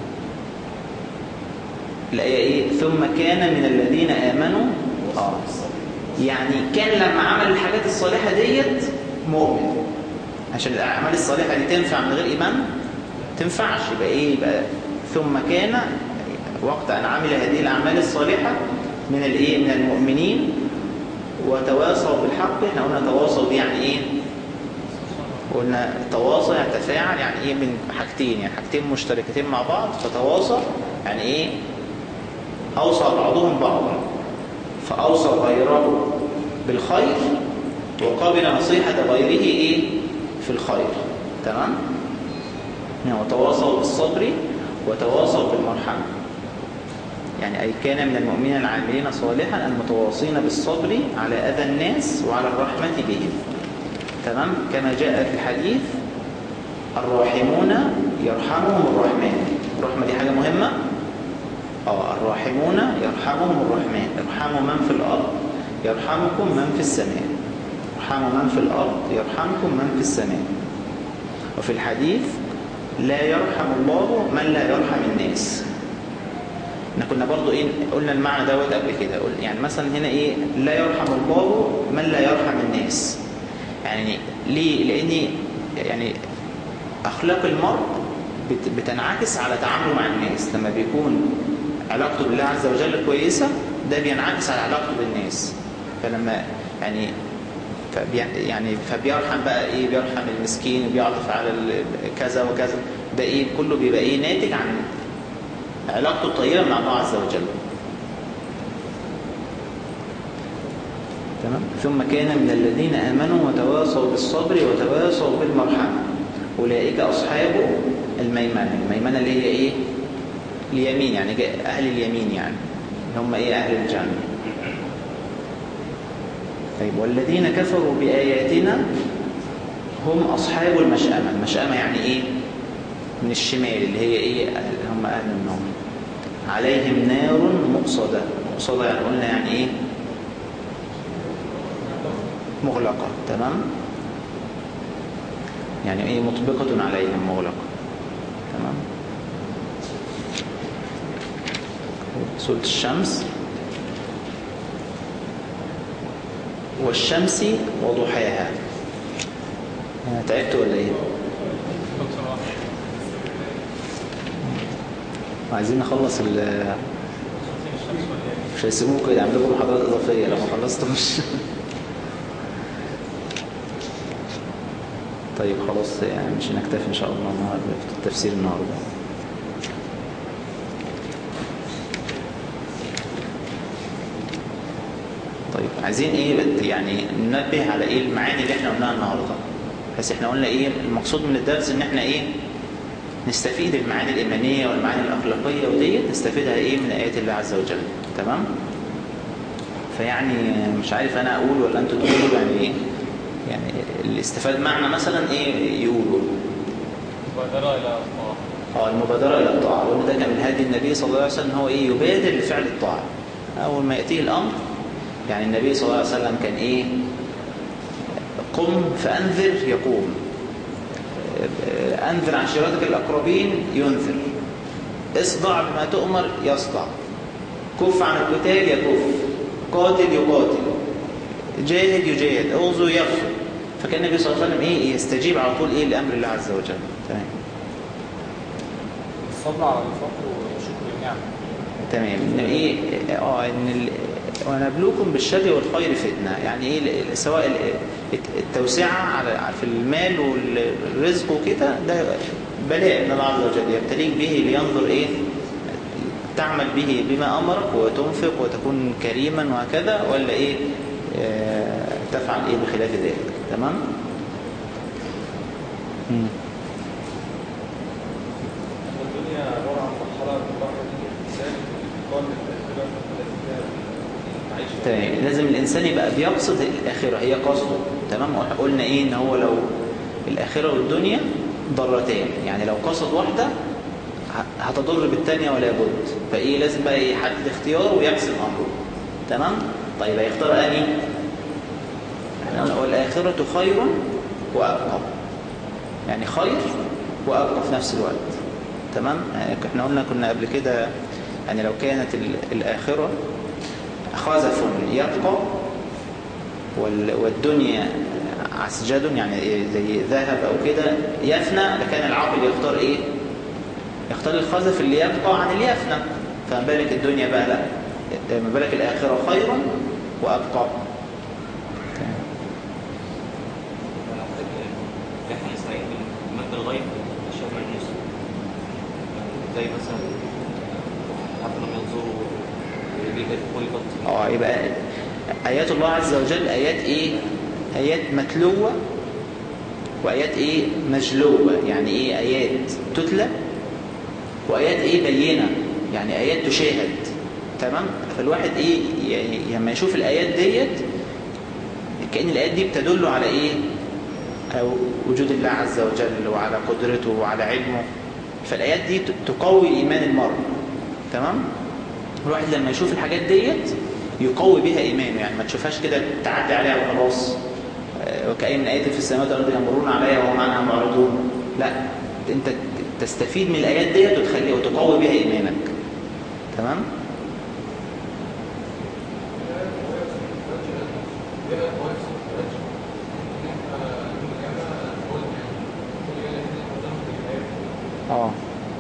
الايه ايه ثم كان من الذين امنوا اه يعني كان لما عمل الحاجات الصالحه ديت مؤمن عشان الأعمال الصالحة دي تنفع من غير إيمان تنفعش يبقى إيه يبقى ثم كان وقت أن عمل هذه الأعمال الصالحة من الإيه من المؤمنين وتواصوا بالحق احنا قلنا تواصوا دي يعني إيه قلنا تواصل يعني تفاعل يعني إيه من حاجتين يعني حاجتين مشتركتين مع بعض فتواصل يعني إيه أوصى بعضهم بعضا فأوصى غيره بالخير وقبل نصيحة غيره إيه في الخير تمام يعني وتواصوا بالصبر وتواصوا بالمرحمة يعني أي كان من المؤمنين العاملين صالحا المتواصين بالصبر على أذى الناس وعلى الرحمة بهم تمام كما جاء في الحديث الراحمون يرحمهم الرحمن الرحمة دي حاجة مهمة اه الراحمون يرحمهم الرحمن ارحموا من في الأرض يرحمكم من في السماء ارحموا من في الأرض يرحمكم من في السماء وفي الحديث لا يرحم الله من لا يرحم الناس احنا كنا برضو ايه قلنا المعنى دوت قبل كده قل- يعني مثلا هنا ايه لا يرحم الله من لا يرحم الناس يعني ليه لاني يعني اخلاق المرء بت- بتنعكس على تعامله مع الناس لما بيكون علاقته بالله عز وجل كويسه ده بينعكس على علاقته بالناس فلما يعني فبي يعني فبيرحم بقى ايه بيرحم المسكين وبيعطف على ال- كذا وكذا ده ايه كله بيبقى ايه ناتج عن علاقته الطيبه مع الله عز وجل تمام ثم كان من الذين امنوا وتواصوا بالصبر وتواصوا بالمرحمه اولئك اصحاب الميمنه الميمنه اللي هي ايه اليمين يعني جاء اهل اليمين يعني اللي هم ايه اهل الجنه طيب والذين كفروا بآياتنا هم أصحاب المشأمة المشأمة يعني إيه من الشمال اللي هي إيه اللي هم أهل النار عليهم نار مؤصدة مؤصدة يعني قلنا يعني إيه مغلقة تمام يعني إيه مطبقة عليهم مغلقة تمام سورة الشمس والشمس وضحاها أنا تعبت ولا ايه دكتور واحد عايزين نخلص ال شمسين الشمس ولا ايه؟ مش هيسيبوكوا يعملوا لكم محاضرات اضافيه لو ما خلصتوش طيب خلاص يعني مش هنكتفي ان شاء الله النهارده في التفسير النهارده طيب عايزين ايه بت- يعني ننبه على ايه المعاني اللي احنا قلناها النهارده بس احنا قلنا ايه المقصود من الدرس ان احنا ايه نستفيد المعاني الإيمانية والمعاني الأخلاقية وديت نستفيدها إيه من آيات الله عز وجل تمام فيعني مش عارف أنا أقول ولا أنتوا تقولوا يعني إيه يعني اللي استفاد معنا مثلا إيه يقولوا مبادرة إلى الله اه المبادرة إلى الطاعة وإن ده كان من هدي النبي صلى الله عليه وسلم هو إيه يبادر لفعل الطاعة أول ما يأتيه الأمر يعني النبي صلى الله عليه وسلم كان إيه قم فأنذر يقوم أنذر عشيرتك الأقربين ينذر اصدع بما تؤمر يصدع كف عن القتال يكف قاتل يقاتل جاهد يجاهد اغزو يغزو فكان النبي صلى الله عليه وسلم ايه يستجيب على طول ايه لامر الله عز وجل تمام الصبر على الفقر وشكر النعمة تمام ان ايه اه ان ال... ونبلوكم بالشر والخير فتنه يعني ايه ال- سواء ال- التوسعه على في المال والرزق وكده ده بلاء من الله عز وجل يبتليك به لينظر ايه تعمل به بما امرك وتنفق وتكون كريما وهكذا ولا ايه آه تفعل ايه بخلاف ذلك تمام مم. الدنيا عبارة عن مرحلة من مرحلة الإنسان قال الآخرة التي فيها معيشة تمام لازم الإنسان يبقى بيقصد الآخرة هي قصده تمام قلنا إيه إن هو لو الآخرة والدنيا ضرتان يعني لو قصد واحدة ه- هتضر بالتانية ولا بد فإيه لازم بقى يحدد اختياره ويحسن أمره تمام طيب هيختار أني احنا قلنا والآخرة خير وأبقى يعني خير وأبقى في نفس الوقت تمام يعني احنا قلنا كنا قبل كده يعني لو كانت ال- الآخرة خزف يبقى وال- والدنيا عسجد يعني إيه زي ذهب أو كده يفنى لكان العقل يختار إيه يختار الخزف اللي يبقى عن اليفنى فما بالك الدنيا بقى لا ما بالك الآخرة خير وأبقى احنا نستعين بالمادة الغيب الأشياء ملموسة زي مثلا حتى لما ينظروا اللي خلقت اه يبقى آيات الله عز وجل آيات إيه؟ آيات متلوة وآيات إيه؟ مجلوة يعني إيه آيات تتلى وآيات إيه بينة يعني آيات تشاهد تمام فالواحد إيه يعني لما يشوف الآيات ديت كأن الآيات دي بتدل على إيه أو وجود الله عز وجل وعلى قدرته وعلى علمه فالآيات دي تقوي إيمان المرء تمام الواحد لما يشوف الحاجات ديت يقوي بها إيمانه يعني ما تشوفهاش كده تعدي عليها وخلاص آه، وكأي من آية في السماوات والأرض يمرون عليها وهم عنها معرضون لا أنت تستفيد من الآيات ديت وتخلي وتقوي بها إيمانك تمام اه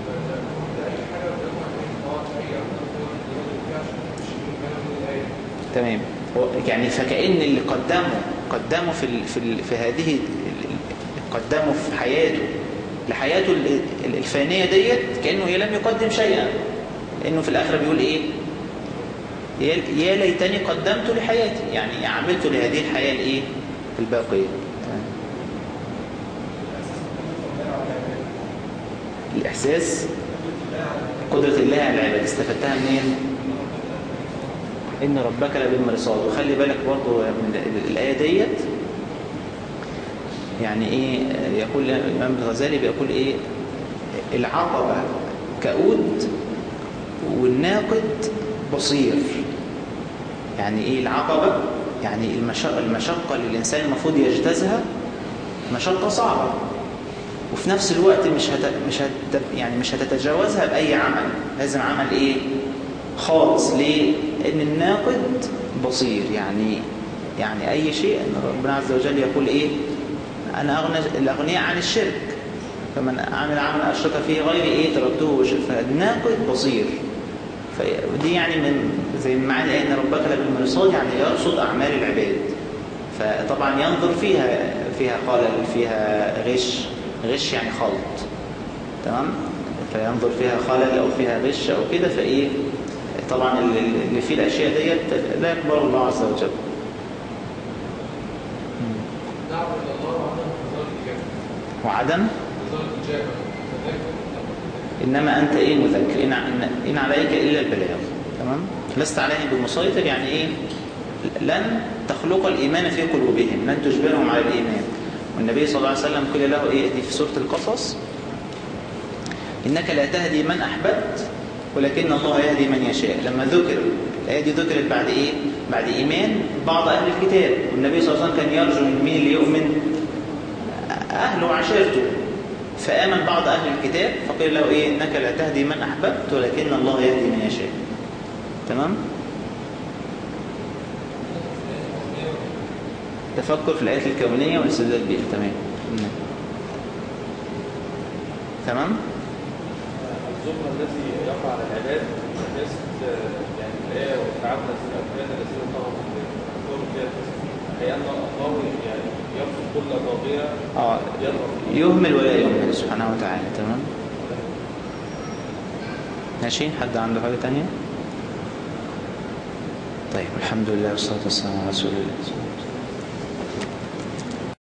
تمام هو يعني فكأن اللي قدمه قدمه في ال في ال في هذه ال- قدمه في حياته لحياته ال- ال- الفانية ديت كأنه لم يقدم شيئا لأنه في الآخرة بيقول إيه يا يا ليتني قدمت لحياتي يعني عملت لهذه الحياة الإيه الباقية تمام. الإحساس قدرة الله على العباد استفدتها منين؟ إن ربك لبالمرصاد وخلي بالك برضو من ال- الآية ديت يعني إيه يقول الإمام الغزالي بيقول إيه العقبة كؤود والناقد بصير يعني إيه العقبة يعني المشقة, المشقة اللي الإنسان المفروض يجتازها مشقة صعبة وفي نفس الوقت مش هت... مش هت... يعني مش هتتجاوزها بأي عمل لازم عمل إيه خالص ليه ان الناقد بصير يعني يعني اي شيء ان ربنا عز وجل يقول ايه انا اغنى الاغنياء عن الشرك فمن عمل عمل اشرك فيه غيري ايه تركته وشرك فالناقد بصير فدي يعني من زي ما معنى ان ربك لبالمرصاد يعني يرصد اعمال العباد فطبعا ينظر فيها فيها خلل فيها غش غش يعني خلط تمام فينظر فيها خلل او فيها غش او كده فايه طبعا اللي اللي فيه الاشياء ديت لا يقبل الله عز وجل دعوة إلى الله وعدم انتظار الإجابة وعدم انتظار الإجابة فذلك انما انت ايه مذكر ان ان عليك الا البلاغ تمام لست عليهم بمسيطر يعني ايه لن تخلق الايمان في قلوبهم لن تجبرهم على الايمان والنبي صلى الله عليه وسلم قيل له ايه دي في سوره القصص انك لا تهدي من احببت ولكن الله يهدي من يشاء لما ذكر الايه دي ذكرت بعد ايه بعد ايمان بعض اهل الكتاب والنبي صلى الله عليه وسلم كان يرجو من مين اللي يؤمن اهله وعشيرته فآمن بعض أهل الكتاب فقيل له إيه إنك لا تهدي من أحببت ولكن الله يهدي من يشاء تمام تفكر في الآيات الكونية والاستدلال بها تمام مم. تمام الظلم الذي يقع على العباد ليست يعني الآية وتعبنا الأفلام التي طغوا في فيها أحيانا الله يعني يرفض كل طاغية آه يضرب يهمل ولا يهمل سبحانه وتعالى تمام ماشي حد عنده حاجة تانية طيب الحمد لله والصلاة والسلام على رسول الله